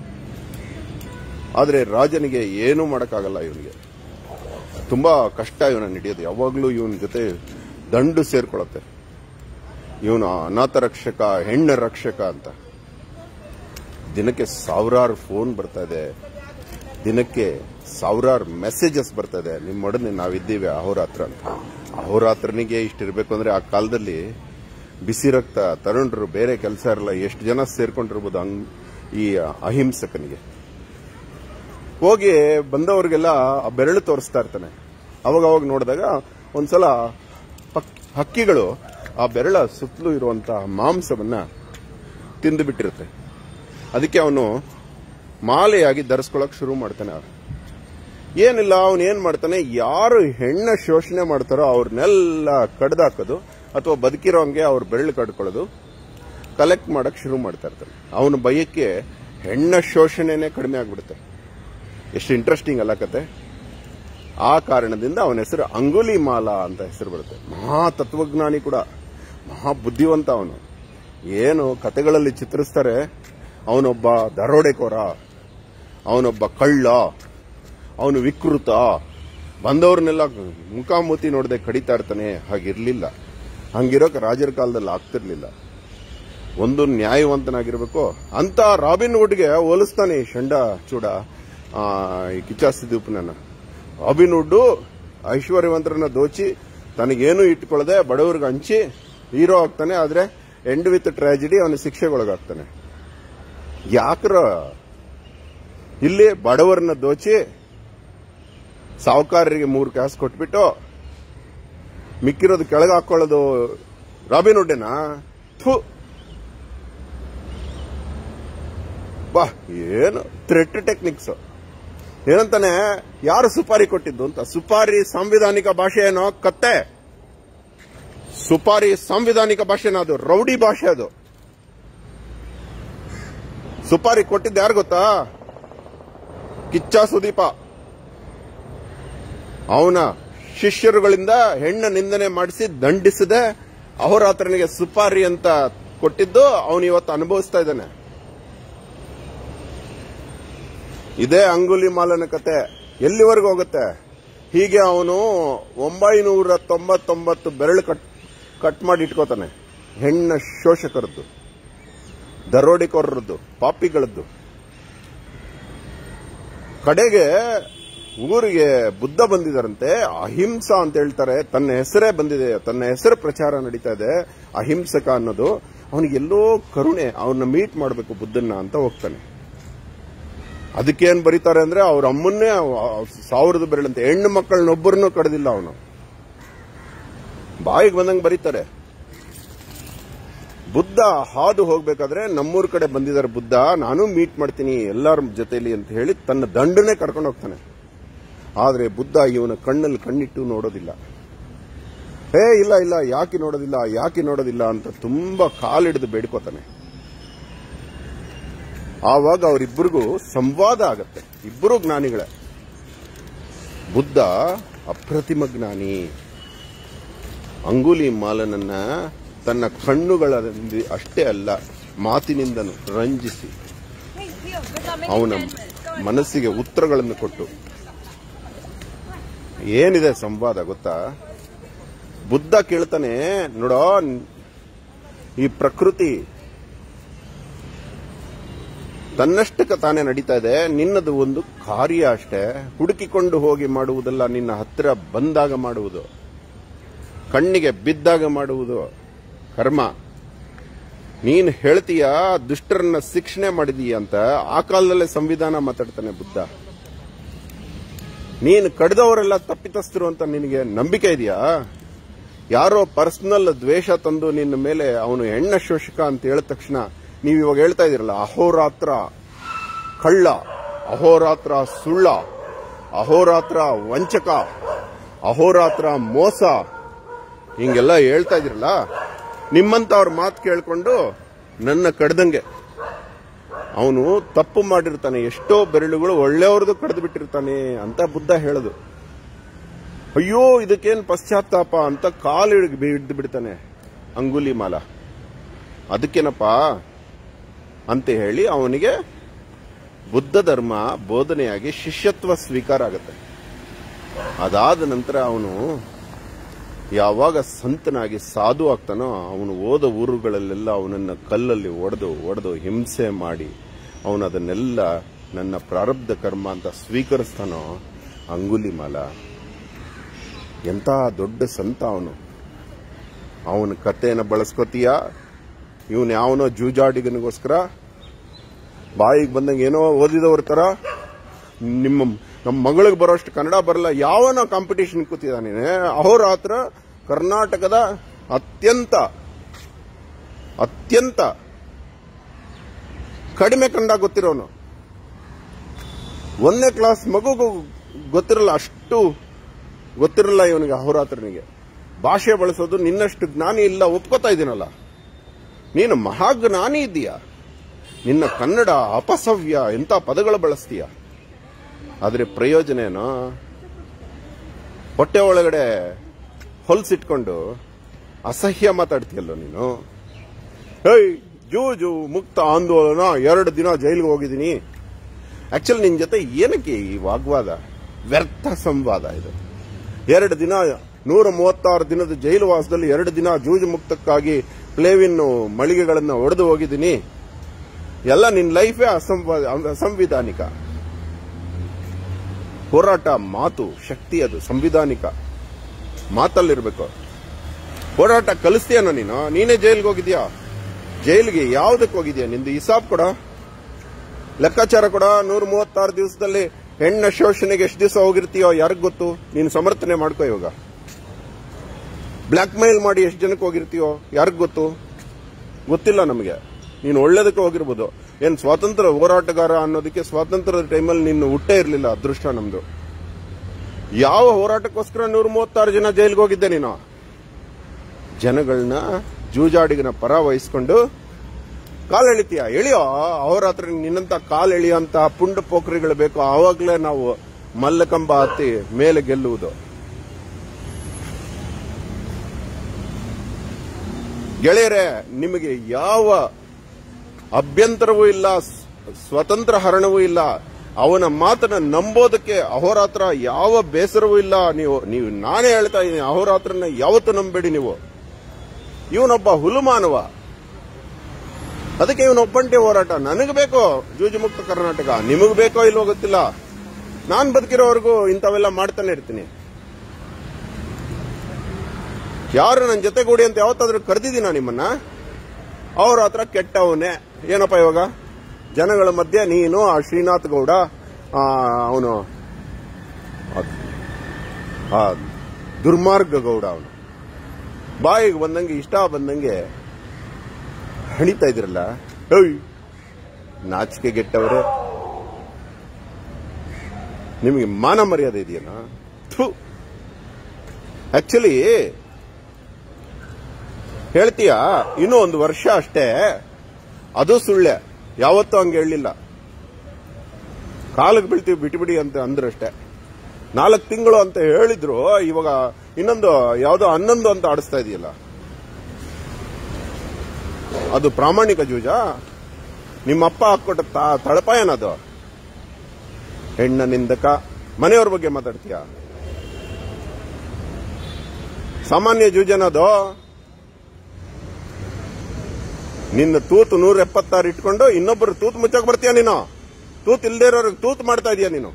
ಆದ್ರೆ ರಾಜನಿಗೆ ಏನೂ ಮಾಡಕ್ಕಾಗಲ್ಲ ಇವನಿಗೆ ತುಂಬಾ ಕಷ್ಟ ಇವನ ಹಿಡಿಯೋದು ಯಾವಾಗ್ಲೂ ಇವನ ಜೊತೆ ದಂಡು ಸೇರ್ಕೊಳತ್ತೆ ಇವನು ಅನಾಥ ರಕ್ಷಕ ಹೆಣ್ಣ ರಕ್ಷಕ ಅಂತ ದಿನಕ್ಕೆ ಸಾವಿರಾರು ಫೋನ್ ಬರ್ತಾ ಇದೆ ದಿನಕ್ಕೆ ಸಾವಿರಾರು ಮೆಸೇಜಸ್ ಬರ್ತಾ ಇದೆ ನಿಮ್ಮೊಡನೆ ನಾವಿದ್ದೀವಿ ಅಹೋರಾತ್ರ ಅಂತ ಅಹೋರಾತ್ರನಿಗೆ ಇಷ್ಟಿರ್ಬೇಕು ಅಂದ್ರೆ ಆ ಕಾಲದಲ್ಲಿ ಬಿಸಿ ರಕ್ತ ತರುಣರು ಬೇರೆ ಕೆಲಸ ಇರಲ್ಲ ಎಷ್ಟು ಜನ ಸೇರ್ಕೊಂಡಿರ್ಬೋದು ಹಂಗ್ ಈ ಅಹಿಂಸಕನಿಗೆ ಹೋಗಿ ಬಂದವರಿಗೆಲ್ಲ ಆ ಬೆರಳು ತೋರಿಸ್ತಾ ಇರ್ತಾನೆ ಅವಾಗ ಅವಾಗ ನೋಡಿದಾಗ ಒಂದ್ಸಲ ಪಕ್- ಹಕ್ಕಿಗಳು ಆ ಬೆರಳ ಸುತ್ತಲೂ ಇರುವಂತಹ ಮಾಂಸವನ್ನ ತಿಂದು ಬಿಟ್ಟಿರುತ್ತೆ ಅದಕ್ಕೆ ಅವನು ಮಾಲೆಯಾಗಿ ಧರಿಸ್ಕೊಳಕ್ ಶುರು ಮಾಡ್ತಾನೆ ಅವ್ರು ಏನಿಲ್ಲ ಅವನು ಏನ್ ಮಾಡ್ತಾನೆ ಯಾರು ಹೆಣ್ಣ ಶೋಷಣೆ ಮಾಡ್ತಾರೋ ಅವ್ರನ್ನೆಲ್ಲ ಕಡ್ದಾಕೋದು ಅಥವಾ ಬದುಕಿರೋಂಗೆ ಅವ್ರ ಬೆರಳು ಕಡ್ಕೊಳ್ಳೋದು ಕಲೆಕ್ಟ್ ಮಾಡಕ್ ಶುರು ಮಾಡ್ತಾ ಇರ್ತಾನೆ ಅವನ ಭಯಕ್ಕೆ ಹೆಣ್ಣ ಶೋಷಣೆನೇ ಕಡಿಮೆ ಆಗ್ಬಿಡುತ್ತೆ ಎಷ್ಟು ಇಂಟ್ರೆಸ್ಟಿಂಗ್ ಅಲ್ಲ ಕತೆ ಆ ಕಾರಣದಿಂದ ಅವನ ಹೆಸರು ಅಂಗುಲಿ ಮಾಲ ಅಂತ ಹೆಸರು ಬರುತ್ತೆ ಮಹಾ ತತ್ವಜ್ಞಾನಿ ಕೂಡ ಮಹಾ ಬುದ್ಧಿವಂತ ಅವನು ಏನು ಕತೆಗಳಲ್ಲಿ ಚಿತ್ರಿಸ್ತಾರೆ ಅವನೊಬ್ಬ ದರೋಡೆಕೋರ ಅವನೊಬ್ಬ ಕಳ್ಳ ಅವನು ವಿಕೃತ ಬಂದವ್ರನ್ನೆಲ್ಲ ಮುಖಾಮುಖಿ ನೋಡದೆ ಕಡಿತಾ ಇರ್ತಾನೆ ಹಾಗಿರ್ಲಿಲ್ಲ ಹಂಗಿರೋಕೆ ರಾಜರ ಕಾಲದಲ್ಲಿ ಆಗ್ತಿರ್ಲಿಲ್ಲ ಒಂದು ನ್ಯಾಯವಂತನಾಗಿರ್ಬೇಕು ಅಂತ ರಾಬಿನ್ ವುಡ್ಗೆ ಹೋಲಿಸ್ತಾನೆ ಈ ಶಂಡ ಚೂಡ ಆ, ಈ ಕಿಚ್ಚ ಸುದೀಪ್ನನ್ನ ರಾಬಿನ್ ವುಡ್ ಐಶ್ವರ್ಯವಂತರನ್ನ ದೋಚಿ ತನಗೇನು ಇಟ್ಕೊಳ್ಳದೆ ಬಡವರಿಗೆ ಹಂಚಿ ಹೀರೋ ಆಗ್ತಾನೆ ಆದ್ರೆ ಎಂಡ್ ವಿತ್ ಟ್ರಾಜಿಡಿ ಅವನ ಶಿಕ್ಷೆಗೊಳಗಾಗ್ತಾನೆ ಯಾಕ್ರ ಇಲ್ಲಿ ಬಡವರನ್ನ ದೋಚಿ ಸಾಹುಕಾರರಿಗೆ ಮೂರು ಕಾಸು ಕೊಟ್ಬಿಟ್ಟು ಮಿಕ್ಕಿರೋದು ಕೆಳಗೆ ಹಾಕೊಳ್ಳೋದು ರಾಬಿನ್ ಹುಡ್ಡೇನಾ ಥು ಬಾ ಏನು ಥ್ರೆಟ್ ಟೆಕ್ನಿಕ್ಸ್ ಏನಂತಾನೆ ಯಾರು ಸುಪಾರಿ ಕೊಟ್ಟಿದ್ದು ಅಂತ ಸುಪಾರಿ ಸಾಂವಿಧಾನಿಕ ಭಾಷೆ ಏನೋ ಕತ್ತೆ ಸುಪಾರಿ ಸಾಂವಿಧಾನಿಕ ಭಾಷೆನ ಅದು ರೌಡಿ ಭಾಷೆ ಅದು ಸುಪಾರಿ ಕೊಟ್ಟಿದ್ದು ಯಾರು ಗೊತ್ತಾ ಕಿಚ್ಚ ಸುದೀಪ ಅವನ ಶಿಷ್ಯರುಗಳಿಂದ ಹೆಣ್ಣ ನಿಂದನೆ ಮಾಡಿಸಿ ದಂಡಿಸದೆ ಅಹೋರಾತ್ರನಿಗೆ ಸುಪಾರಿ ಅಂತ ಕೊಟ್ಟಿದ್ದು ಅವನು ಇವತ್ತು ಅನುಭವಿಸ್ತಾ ಇದ್ದಾನೆ ಇದೇ ಅಂಗುಲಿ ಮಾಲನ ಕತೆ ಎಲ್ಲಿವರೆಗೂ ಹೋಗುತ್ತೆ ಹೀಗೆ ಅವನು ಒಂಬೈನೂರ ತೊಂಬತ್ತೊಂಬತ್ತು ಬೆರಳು ಕಟ್ ಕಟ್ ಮಾಡಿ ಇಟ್ಕೋತಾನೆ ಹೆಣ್ಣ ಶೋಷಕರದ್ದು ದರೋಡಿಕೋರರದ್ದು ಪಾಪಿಗಳದ್ದು ಕಡೆಗೆ ಊರಿಗೆ ಬುದ್ಧ ಬಂದಿದ್ದಾರಂತೆ ಅಹಿಂಸಾ ಅಂತ ಹೇಳ್ತಾರೆ ತನ್ನ ಹೆಸರೇ ಬಂದಿದೆ ತನ್ನ ಹೆಸರು ಪ್ರಚಾರ ನಡೀತಾ ಇದೆ ಅಹಿಂಸಕ ಅನ್ನೋದು ಅವನಿಗೆಲ್ಲೋ ಕರುಣೆ ಅವನ್ನ ಮೀಟ್ ಮಾಡಬೇಕು ಬುದ್ಧನ್ನ ಅಂತ ಹೋಗ್ತಾನೆ ಅದಕ್ಕೇನ್ ಬರೀತಾರೆ ಅಂದ್ರೆ ಅವ್ರ ಅಮ್ಮನ್ನೇ ಅವ್- ಸಾವಿರದ ಬೆರಳಂತೆ ಹೆಣ್ಣು ಮಕ್ಕಳನ್ನೊಬ್ಬರನ್ನೂ ಕಡ್ದಿಲ್ಲ ಅವನು ಬಾಯಿಗೆ ಬಂದಂಗೆ ಬರೀತಾರೆ ಬುದ್ಧ ಹಾದು ಹೋಗ್ಬೇಕಾದ್ರೆ ನಮ್ಮೂರ್ ಕಡೆ ಬಂದಿದ್ದಾರೆ ಬುದ್ಧ ನಾನು ಮೀಟ್ ಮಾಡ್ತೀನಿ ಎಲ್ಲರ ಜೊತೆಲಿ ಅಂತ ಹೇಳಿ ತನ್ನ ದಂಡನೆ ಕರ್ಕೊಂಡು ಹೋಗ್ತಾನೆ ಆದ್ರೆ ಬುದ್ಧ ಇವನ ಕಣ್ಣಲ್ಲಿ ಕಣ್ಣಿಟ್ಟು ನೋಡೋದಿಲ್ಲ ಹೇ ಇಲ್ಲ ಇಲ್ಲ ಯಾಕೆ ನೋಡೋದಿಲ್ಲ ಯಾಕೆ ನೋಡೋದಿಲ್ಲ ಅಂತ ತುಂಬಾ ಕಾಲಿಡಿದು ಬೇಡ್ಕೋತಾನೆ ಆವಾಗ ಅವರಿಬ್ಬರಿಗೂ ಸಂವಾದ ಆಗತ್ತೆ ಇಬ್ಬರು ಜ್ಞಾನಿಗಳೇ ಬುದ್ಧ ಅಪ್ರತಿಮ ಜ್ಞಾನಿ ಅಂಗುಲಿ ಮಾಲನನ್ನ ತನ್ನ ಕಣ್ಣುಗಳಲ್ಲಿ ಅಷ್ಟೇ ಅಲ್ಲ ಮಾತಿನಿಂದನು ರಂಜಿಸಿ ಅವನ ಮನಸ್ಸಿಗೆ ಉತ್ತರಗಳನ್ನು ಕೊಟ್ಟು ಏನಿದೆ ಸಂವಾದ ಗೊತ್ತಾ ಬುದ್ಧ ಕೇಳ್ತಾನೆ ನೋಡೋ ಈ ಪ್ರಕೃತಿ ತನ್ನಷ್ಟಕ್ಕೆ ತಾನೇ ನಡೀತಾ ಇದೆ ನಿನ್ನದು ಒಂದು ಕಾರ್ಯ ಅಷ್ಟೇ ಹುಡುಕಿಕೊಂಡು ಹೋಗಿ ಮಾಡುವುದಲ್ಲ ನಿನ್ನ ಹತ್ತಿರ ಬಂದಾಗ ಮಾಡುವುದು ಕಣ್ಣಿಗೆ ಬಿದ್ದಾಗ ಮಾಡುವುದು ಕರ್ಮ ನೀನು ಹೇಳ್ತೀಯ ದುಷ್ಟರನ್ನ ಶಿಕ್ಷಣೆ ಮಾಡಿದೀಯ ಅಂತ ಆ ಕಾಲದಲ್ಲೇ ಸಂವಿಧಾನ ಮಾತಾಡ್ತಾನೆ ಬುದ್ಧ ನೀನು ಕಡ್ದವರೆಲ್ಲ ತಪ್ಪಿತಸ್ಥರು ಅಂತ ನಿನಗೆ ನಂಬಿಕೆ ಇದೆಯಾ ಯಾರೋ ಪರ್ಸನಲ್ ದ್ವೇಷ ತಂದು ನಿನ್ನ ಮೇಲೆ ಅವನು ಹೆಣ್ಣ ಶೋಷಕ ಅಂತ ಹೇಳಿದ ತಕ್ಷಣ ನೀವು ಇವಾಗ ಹೇಳ್ತಾ ಇದೀರಲ್ಲ ಅಹೋರಾತ್ರ ಕಳ್ಳ ಅಹೋರಾತ್ರ ಸುಳ್ಳ ಅಹೋರಾತ್ರ ವಂಚಕ ಅಹೋರಾತ್ರ ಮೋಸ ಹಿಂಗೆಲ್ಲ ಹೇಳ್ತಾ ಇದಿರಲ್ಲ ನಿಮ್ಮಂತ ಅವ್ರ ಮಾತು ಕೇಳ್ಕೊಂಡು ನನ್ನ ಕಡ್ದಂಗೆ ಅವನು ತಪ್ಪು ಮಾಡಿರ್ತಾನೆ ಎಷ್ಟೋ ಬೆರಳುಗಳು ಒಳ್ಳೆಯವ್ರದ್ದು ಕಡ್ದು ಬಿಟ್ಟಿರ್ತಾನೆ ಅಂತ ಬುದ್ಧ ಹೇಳದು ಅಯ್ಯೋ ಇದಕ್ಕೇನು ಪಶ್ಚಾತ್ತಾಪ ಅಂತ ಕಾಲು ಹಿಡಿದು ಬಿಡ್ತಾನೆ ಅಂಗುಲಿ ಮಾಲ ಅದಕ್ಕೇನಪ್ಪ ಅಂತ ಹೇಳಿ ಅವನಿಗೆ ಬುದ್ಧ ಧರ್ಮ ಬೋಧನೆಯಾಗಿ ಶಿಷ್ಯತ್ವ ಸ್ವೀಕಾರ ಆಗುತ್ತೆ ಅದಾದ ನಂತರ ಅವನು ಯಾವಾಗ ಸಂತನಾಗಿ ಸಾಧು ಆಗ್ತಾನೋ ಅವನು ಹೋದ ಊರುಗಳಲ್ಲೆಲ್ಲ ಅವನನ್ನ ಕಲ್ಲಲ್ಲಿ ಒಡೆದು ಒಡೆದು ಹಿಂಸೆ ಮಾಡಿ ಅವನು ಅದನ್ನೆಲ್ಲ ನನ್ನ ಪ್ರಾರಬ್ಧ ಕರ್ಮ ಅಂತ ಸ್ವೀಕರಿಸ್ತಾನೋ ಅಂಗುಲಿ ಮಾಲ ಎಂತ ದೊಡ್ಡ ಸಂತ ಅವನು ಅವನ ಕಥೆಯನ್ನು ಬಳಸ್ಕೋತೀಯ ಇವನ್ ಯಾವನೋ ಜೂಜಾಡಿಗನಿಗೋಸ್ಕರ ಬಾಯಿಗೆ ಬಂದಂಗೆ ಏನೋ ಓದಿದವ್ರ ತರ ನಿಮ್ಮ ನಮ್ಮ ಮಗಳಿಗೆ ಬರೋಷ್ಟು ಕನ್ನಡ ಬರಲ್ಲ ಯಾವನ ಕಾಂಪಿಟೇಷನ್ ಕೂತಿದ್ದಾನೆ ಅಹೋರಾತ್ರ ಕರ್ನಾಟಕದ ಅತ್ಯಂತ ಅತ್ಯಂತ ಕಡಿಮೆ ಕಂಡ ಗೊತ್ತಿರೋನು ಒಂದನೇ ಕ್ಲಾಸ್ ಮಗುಗೂ ಗೊತ್ತಿರಲ್ಲ ಅಷ್ಟು ಗೊತ್ತಿರಲ್ಲ ಇವನಿಗೆ ಅಹೋರಾತ್ರನಿಗೆ ಭಾಷೆ ಬಳಸೋದು ನಿನ್ನಷ್ಟು ಜ್ಞಾನಿ ಇಲ್ಲ ಒಪ್ಕೋತಾ ಇದ್ದೀನಲ್ಲ ನೀನು ಮಹಾಜ್ಞಾನಿ ಇದ್ದೀಯಾ ನಿನ್ನ ಕನ್ನಡ ಅಪಸವ್ಯ ಎಂತ ಪದಗಳು ಬಳಸ್ತೀಯ ಆದರೆ ಪ್ರಯೋಜನ ಏನೋ ಹೊಟ್ಟೆ ಒಳಗಡೆ ಹೊಲ್ಸಿಟ್ಕೊಂಡು ಅಸಹ್ಯ ಮಾತಾಡ್ತೀಯಲ್ಲೋ ನೀನು ಹೇಯ್ ಜೂಜು ಮುಕ್ತ ಆಂದೋಲನ ಎರಡು ದಿನ ಜೈಲಿಗೆ ಹೋಗಿದ್ದೀನಿ ಆಕ್ಚುಲಿ ನಿನ್ ಜೊತೆ ಏನಕ್ಕೆ ಈ ವಾಗ್ವಾದ ವ್ಯರ್ಥ ಸಂವಾದ ಇದು ಎರಡು ದಿನ ನೂರ ಮೂವತ್ತಾರು ದಿನದ ಜೈಲು ವಾಸದಲ್ಲಿ ಎರಡು ದಿನ ಜೂಜು ಮುಕ್ತಕ್ಕಾಗಿ ಪ್ಲೇವಿನ್ ಮಳಿಗೆಗಳನ್ನ ಒಡೆದು ಹೋಗಿದ್ದೀನಿ ಎಲ್ಲ ನಿನ್ ಲೈಫೇ ಅಸಂವಾ ಅಸಂವಿಧಾನಿಕ ಹೋರಾಟ ಮಾತು ಶಕ್ತಿ ಅದು ಸಂವಿಧಾನಿಕ ಮಾತಲ್ಲಿರ್ಬೇಕು ಹೋರಾಟ ಕಲಿಸ್ತೀಯನ ನೀನು ನೀನೇ ಜೈಲ್ಗೆ ಹೋಗಿದ್ಯಾ ಜೈಲಿಗೆ ಯಾವ್ದಕ್ಕೆ ಹೋಗಿದ್ಯಾ ನಿಂದು ಹಿಸಾಬ್ ಕೊಡ ಲೆಕ್ಕಾಚಾರ ಕೊಡ ನೂರ ಮೂವತ್ತಾರು ದಿವಸದಲ್ಲಿ ಹೆಣ್ಣ ಶೋಷಣೆಗೆ ಎಷ್ಟು ದಿವಸ ಹೋಗಿರ್ತೀಯೋ ಯಾರಿಗ್ ಗೊತ್ತು ನೀನು ಸಮರ್ಥನೆ ಮಾಡ್ಕೋ ಇವಾಗ ಬ್ಲಾಕ್ ಮೇಲ್ ಮಾಡಿ ಎಷ್ಟು ಜನಕ್ಕೆ ಹೋಗಿರ್ತೀಯೋ ಯಾರಿಗ್ ಗೊತ್ತು ಗೊತ್ತಿಲ್ಲ ನಮಗೆ ನೀನು ಒಳ್ಳೇದಕ್ಕೆ ಹೋಗಿರ್ಬೋದು ಏನ್ ಸ್ವಾತಂತ್ರ್ಯ ಹೋರಾಟಗಾರ ಅನ್ನೋದಕ್ಕೆ ಸ್ವಾತಂತ್ರ್ಯದ ಟೈಮಲ್ಲಿ ನೀನು ಹುಟ್ಟೇ ಇರಲಿಲ್ಲ ಅದೃಷ್ಟ ನಮ್ದು ಯಾವ ಹೋರಾಟಕ್ಕೋಸ್ಕರ ನೂರ ಮೂವತ್ತಾರು ಜನ ಜೈಲಿಗೆ ಹೋಗಿದ್ದೆ ನೀನು ಜನಗಳನ್ನ ಜೂಜಾಡಿಗನ ಪರ ವಹಿಸ್ಕೊಂಡು ಕಾಲ್ ಎಳಿತೀಯ ಎಳಿಯೋ ಅವ್ರ ಹತ್ರ ನಿನ್ನಂತ ಕಾಲ್ ಎಳಿಯೋಂತ ಪುಂಡ ಪೋಖ್ರಿಗಳು ಬೇಕು ಆವಾಗಲೇ ನಾವು ಮಲ್ಲಕಂಬ ಹತ್ತಿ ಮೇಲೆ ಗೆಲ್ಲುವುದು ಗೆಳೆಯರೆ ನಿಮಗೆ ಯಾವ ಅಭ್ಯಂತರವೂ ಇಲ್ಲ ಸ್- ಸ್ವತಂತ್ರ ಹರಣವೂ ಇಲ್ಲ ಅವನ ಮಾತನ್ನ ನಂಬೋದಕ್ಕೆ ಅಹೋರಾತ್ರ ಯಾವ ಬೇಸರವೂ ಇಲ್ಲ ನೀವು ನೀವು ನಾನೇ ಹೇಳ್ತಾ ಇದ್ದೀನಿ ಅಹೋರಾತ್ರನ ಯಾವತ್ತೂ ನಂಬೇಡಿ ನೀವು ಇವನೊಬ್ಬ ಹುಲುಮಾನವ ಅದಕ್ಕೆ ಇವನು ಒಬ್ಬಂಟಿ ಹೋರಾಟ ನನಗೆ ಬೇಕೋ ಜೂಜು ಮುಕ್ತ ಕರ್ನಾಟಕ ನಿಮಗ್ ಬೇಕೋ ಇಲ್ವೋ ಗೊತ್ತಿಲ್ಲ ನಾನ್ ಬದುಕಿರೋವರೆಗೂ ಇಂಥವೆಲ್ಲ ಮಾಡ್ತಾನೆ ಇರ್ತೀನಿ ಯಾರು ನನ್ನ ಜೊತೆಗೂಡಿ ಅಂತ ಯಾವತ್ತಾದ್ರೂ ಕರೆದಿದ್ದೀನ ನಿಮ್ಮನ್ನ ಅವ್ರ ಹತ್ರ ಕೆಟ್ಟವನೇ ಏನಪ್ಪ ಇವಾಗ ಜನಗಳ ಮಧ್ಯೆ ನೀನು ಆ ಶ್ರೀನಾಥ್ ಗೌಡ ಅವನು ಆ ದುರ್ಮಾರ್ಗ ಗೌಡ ಅವನು ಬಾಯಿಗೆ ಬಂದಂಗೆ ಇಷ್ಟ ಬಂದಂಗೆ ಹಣಿತಾ ಇದ್ರಲ್ಲ ಏಯ್ ನಾಚಿಕೆ ಗೆಟ್ಟವರೇ ನಿಮಗೆ ಮಾನ ಮರ್ಯಾದೆ ಇದೆಯೇನಾ ಆಕ್ಚುಲಿ ಹೇಳ್ತೀಯ ಇನ್ನೂ ಒಂದು ವರ್ಷ ಅಷ್ಟೇ ಅದು ಸುಳ್ಳೆ ಯಾವತ್ತೂ ಹಂಗೆ ಹೇಳಲಿಲ್ಲ ಕಾಲಕ್ಕೆ ಬೀಳ್ತೀವಿ ಬಿಟ್ಬಿಡಿ ಅಂತ ಅಂದ್ರಷ್ಟೇ ನಾಲ್ಕು ತಿಂಗಳು ಅಂತ ಹೇಳಿದ್ರು ಇವಾಗ ಇನ್ನೊಂದು ಯಾವುದೋ ಹನ್ನೊಂದು ಅಂತ ಆಡಿಸ್ತಾ ಇದೆಯಲ್ಲ ಅದು ಪ್ರಾಮಾಣಿಕ ಜೂಜ ನಿಮ್ಮಪ್ಪ ಹಾಕೊಟ್ಟ ತ- ತಳಪ ಏನದು ಹೆಣ್ಣ ನಿಂದಕ ಮನೆಯವ್ರ ಬಗ್ಗೆ ಮಾತಾಡ್ತೀಯ ಸಾಮಾನ್ಯ ಜೂಜನದು ನಿನ್ನ ತೂತು ನೂರ ಎಪ್ಪತ್ತಾರು ಇಟ್ಕೊಂಡು ಇನ್ನೊಬ್ಬರು ತೂತು ಮುಚ್ಚಕ್ ಬರ್ತೀಯ ನೀನು ತೂತ್ ಇಲ್ದೇ ಇರೋರಿಗೆ ತೂತ್ ಮಾಡ್ತಾ ಇದೀಯ ನೀನು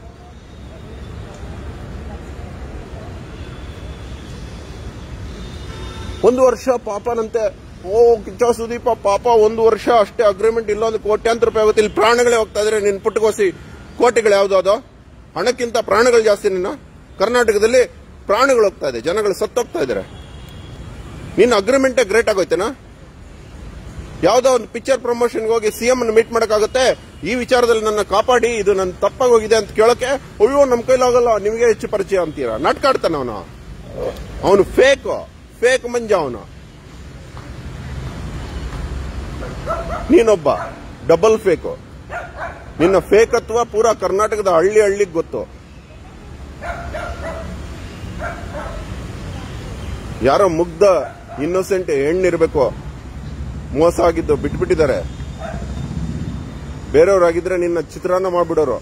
ಒಂದು ವರ್ಷ ಪಾಪನಂತೆ ಓ ಕಿಚ್ಚ ಸುದೀಪ ಪಾಪ ಒಂದು ವರ್ಷ ಅಷ್ಟೇ ಅಗ್ರಿಮೆಂಟ್ ಇಲ್ಲೊಂದು ಕೋಟ್ಯಾಂತರ ರೂಪಾಯಿ ಆಗುತ್ತೆ ಇಲ್ಲಿ ಪ್ರಾಣಗಳೇ ಹೋಗ್ತಾ ಇದ್ರೆ ನಿನ್ ಪುಟ್ಟಗೋಸಿ ಕೋಟಿಗಳು ಯಾವ್ದು ಅದು ಹಣಕ್ಕಿಂತ ಪ್ರಾಣಗಳು ಜಾಸ್ತಿ ನಿನ್ನ ಕರ್ನಾಟಕದಲ್ಲಿ ಪ್ರಾಣಗಳು ಹೋಗ್ತಾ ಇದೆ ಜನಗಳು ಸತ್ತೋಗ್ತಾ ಇದಾರೆ ನಿನ್ನ ಅಗ್ರಿಮೆಂಟೇ ಗ್ರೇಟ್ ಆಗೋಯ್ತೇನಾ ಯಾವ್ದೋ ಒಂದು ಪಿಕ್ಚರ್ ಪ್ರಮೋಷನ್ಗೆ ಹೋಗಿ ಸಿಎಂ ಮೀಟ್ ಮಾಡಕ್ಕಾಗುತ್ತೆ ಈ ವಿಚಾರದಲ್ಲಿ ನನ್ನ ಕಾಪಾಡಿ ಇದು ನನ್ನ ತಪ್ಪಾಗಿ ಹೋಗಿದೆ ಅಂತ ಕೇಳಕ್ಕೆ ಅಯ್ಯೋ ನಮ್ ಕೈಲಾಗಲ್ಲ ನಿಮಗೆ ಹೆಚ್ಚು ಪರಿಚಯ ಅಂತೀರಾ ನಾಟಕ ಆಡ್ತಾನೆ ಅವನು ಅವನು ಫೇಕ್ ಫೇಕ್ ಮಂಜ ಅವನು ನೀನೊಬ್ಬ ಡಬಲ್ ಫೇಕು ನಿನ್ನ ಫೇಕತ್ವ ಪೂರಾ ಕರ್ನಾಟಕದ ಹಳ್ಳಿ ಹಳ್ಳಿಗೆ ಗೊತ್ತು ಯಾರೋ ಮುಗ್ಧ ಇನ್ನೋಸೆಂಟ್ ಹೆಣ್ಣಿರ್ಬೇಕು ಮೋಸ ಆಗಿದ್ದು ಬಿಟ್ಬಿಟ್ಟಿದ್ದಾರೆ ಬೇರೆಯವ್ರಾಗಿದ್ರೆ ನಿನ್ನ ಚಿತ್ರಾನ್ನ ಮಾಡ್ಬಿಡೋರು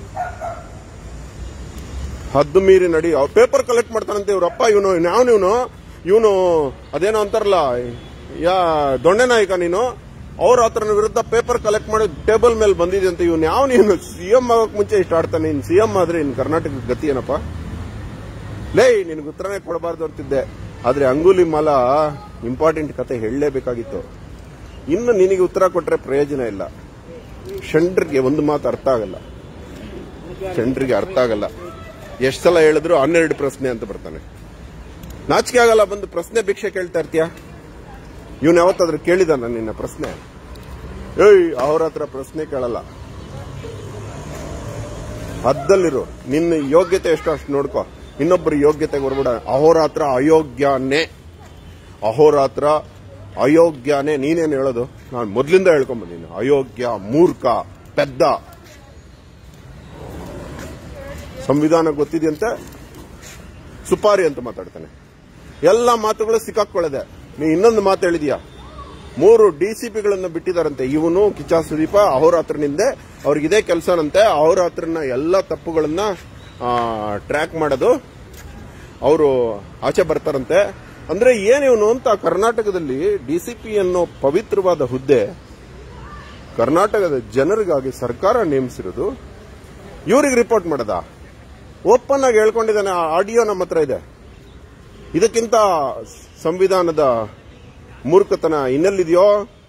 ಹದ್ದು ಮೀರಿ ನಡಿ ಪೇಪರ್ ಕಲೆಕ್ಟ್ ಮಾಡ್ತಾನಂತೆ ಇವ್ರಪ್ಪ ಇವನು ಯಾವ ಇವನು ಇವನು ಅದೇನೋ ಅಂತಾರಲ್ಲ ಯಾ ದೊಣ್ಣೆ ನಾಯಕ ನೀನು ಅವ್ರ ಹತ್ರನ ವಿರುದ್ಧ ಪೇಪರ್ ಕಲೆಕ್ಟ್ ಮಾಡಿ ಟೇಬಲ್ ಮೇಲೆ ಬಂದಿದೆ ಅಂತ ಇವನು ಯಾವ ನೀನು ಸಿಎಂ ಆಗಕ್ ಮುಂಚೆ ಇಷ್ಟ ಆಡ್ತಾನೆ ಇನ್ ಸಿಎಂ ಆದ್ರೆ ಇನ್ ಕರ್ನಾಟಕದ ಗತಿ ಏನಪ್ಪ ಲೇ ನಿನಗೆ ಉತ್ತರನೇ ಕೊಡಬಾರ್ದು ಅಂತಿದ್ದೆ ಆದ್ರೆ ಅಂಗುಲಿ ಮಾಲ ಇಂಪಾರ್ಟೆಂಟ್ ಕತೆ ಹೇಳಲೇಬೇಕಾಗಿತ್ತು ಇನ್ನು ನಿನಗೆ ಉತ್ತರ ಕೊಟ್ರೆ ಪ್ರಯೋಜನ ಇಲ್ಲ ಷಂಡ್ರಿಗೆ ಒಂದು ಮಾತು ಅರ್ಥ ಆಗಲ್ಲ ಷಂಡ್ರಿಗೆ ಅರ್ಥ ಆಗಲ್ಲ ಎಷ್ಟು ಸಲ ಹೇಳಿದ್ರು ಹನ್ನೆರಡು ಪ್ರಶ್ನೆ ಅಂತ ಬರ್ತಾನೆ ನಾಚಿಕೆ ಆಗಲ್ಲ ಬಂದು ಪ್ರಶ್ನೆ ಭಿಕ್ಷೆ ಕೇಳ್ತಾ ಇರ್ತೀಯ ಇವನು ಯಾವತ್ತಾದ್ರೂ ಕೇಳಿದಾನ ನಿನ್ನ ಪ್ರಶ್ನೆ ಏಯ್ ಅವ್ರ ಹತ್ರ ಪ್ರಶ್ನೆ ಕೇಳಲ್ಲ ಹದ್ದಲ್ಲಿರು ನಿನ್ನ ಯೋಗ್ಯತೆ ಎಷ್ಟೋ ಅಷ್ಟು ನೋಡ್ಕೋ ಇನ್ನೊಬ್ಬರ ಯೋಗ್ಯತೆಗೆ ಬರ್ಬೇಡ ಅಹೋರಾತ್ರ ಅಯೋಗ್ಯನೇ ಅಹೋರಾತ್ರ ಅಯೋಗ್ಯನೇ ನೀನೇನು ಹೇಳೋದು ನಾನು ಮೊದ್ಲಿಂದ ಹೇಳ್ಕೊಂಬಂದಿನಿ ಅಯೋಗ್ಯ ಮೂರ್ಖ ಪೆದ್ದ ಸಂವಿಧಾನ ಗೊತ್ತಿದೆಯಂತೆ ಸುಪಾರಿ ಅಂತ ಮಾತಾಡ್ತಾನೆ ಎಲ್ಲ ಮಾತುಗಳು ಸಿಕ್ಕಾಕೊಳ್ಳದೆ ನೀ ಇನ್ನೊಂದು ಮಾತು ಹೇಳಿದ್ಯಾ ಮೂರು ಡಿಸಿಪಿಗಳನ್ನ ಬಿಟ್ಟಿದಾರಂತೆ ಇವನು ಕಿಚ್ಚ ಸುದೀಪ ಅಹೋರಾತ್ರನಿಂದೆ ಅವ್ರಿಗೆ ಇದೇ ಕೆಲಸನಂತೆ ಅಹೋರಾತ್ರನ ಎಲ್ಲ ತಪ್ಪುಗಳನ್ನ ಟ್ರ್ಯಾಕ್ ಮಾಡೋದು ಅವರು ಆಚೆ ಬರ್ತಾರಂತೆ ಅಂದ್ರೆ ಏನಿವನು ಅಂತ ಕರ್ನಾಟಕದಲ್ಲಿ ಡಿಸಿಪಿ ಅನ್ನೋ ಪವಿತ್ರವಾದ ಹುದ್ದೆ ಕರ್ನಾಟಕದ ಜನರಿಗಾಗಿ ಸರ್ಕಾರ ನೇಮಿಸಿರೋದು ಇವ್ರಿಗೆ ರಿಪೋರ್ಟ್ ಮಾಡದ ಓಪನ್ ಆಗಿ ಹೇಳ್ಕೊಂಡಿದ್ದಾನೆ ಆ ಆಡಿಯೋ ನಮ್ಮ ಹತ್ರ ಇದೆ ಇದಕ್ಕಿಂತ ಸಂವಿಧಾನದ ಮೂರ್ಖತನ ಇನ್ನೆಲ್ಲಿದೆಯೋ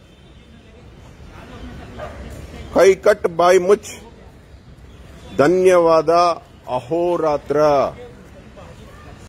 ಕೈ ಕಟ್ ಬಾಯಿ ಮುಚ್ ಧನ್ಯವಾದ ಅಹೋರಾತ್ರ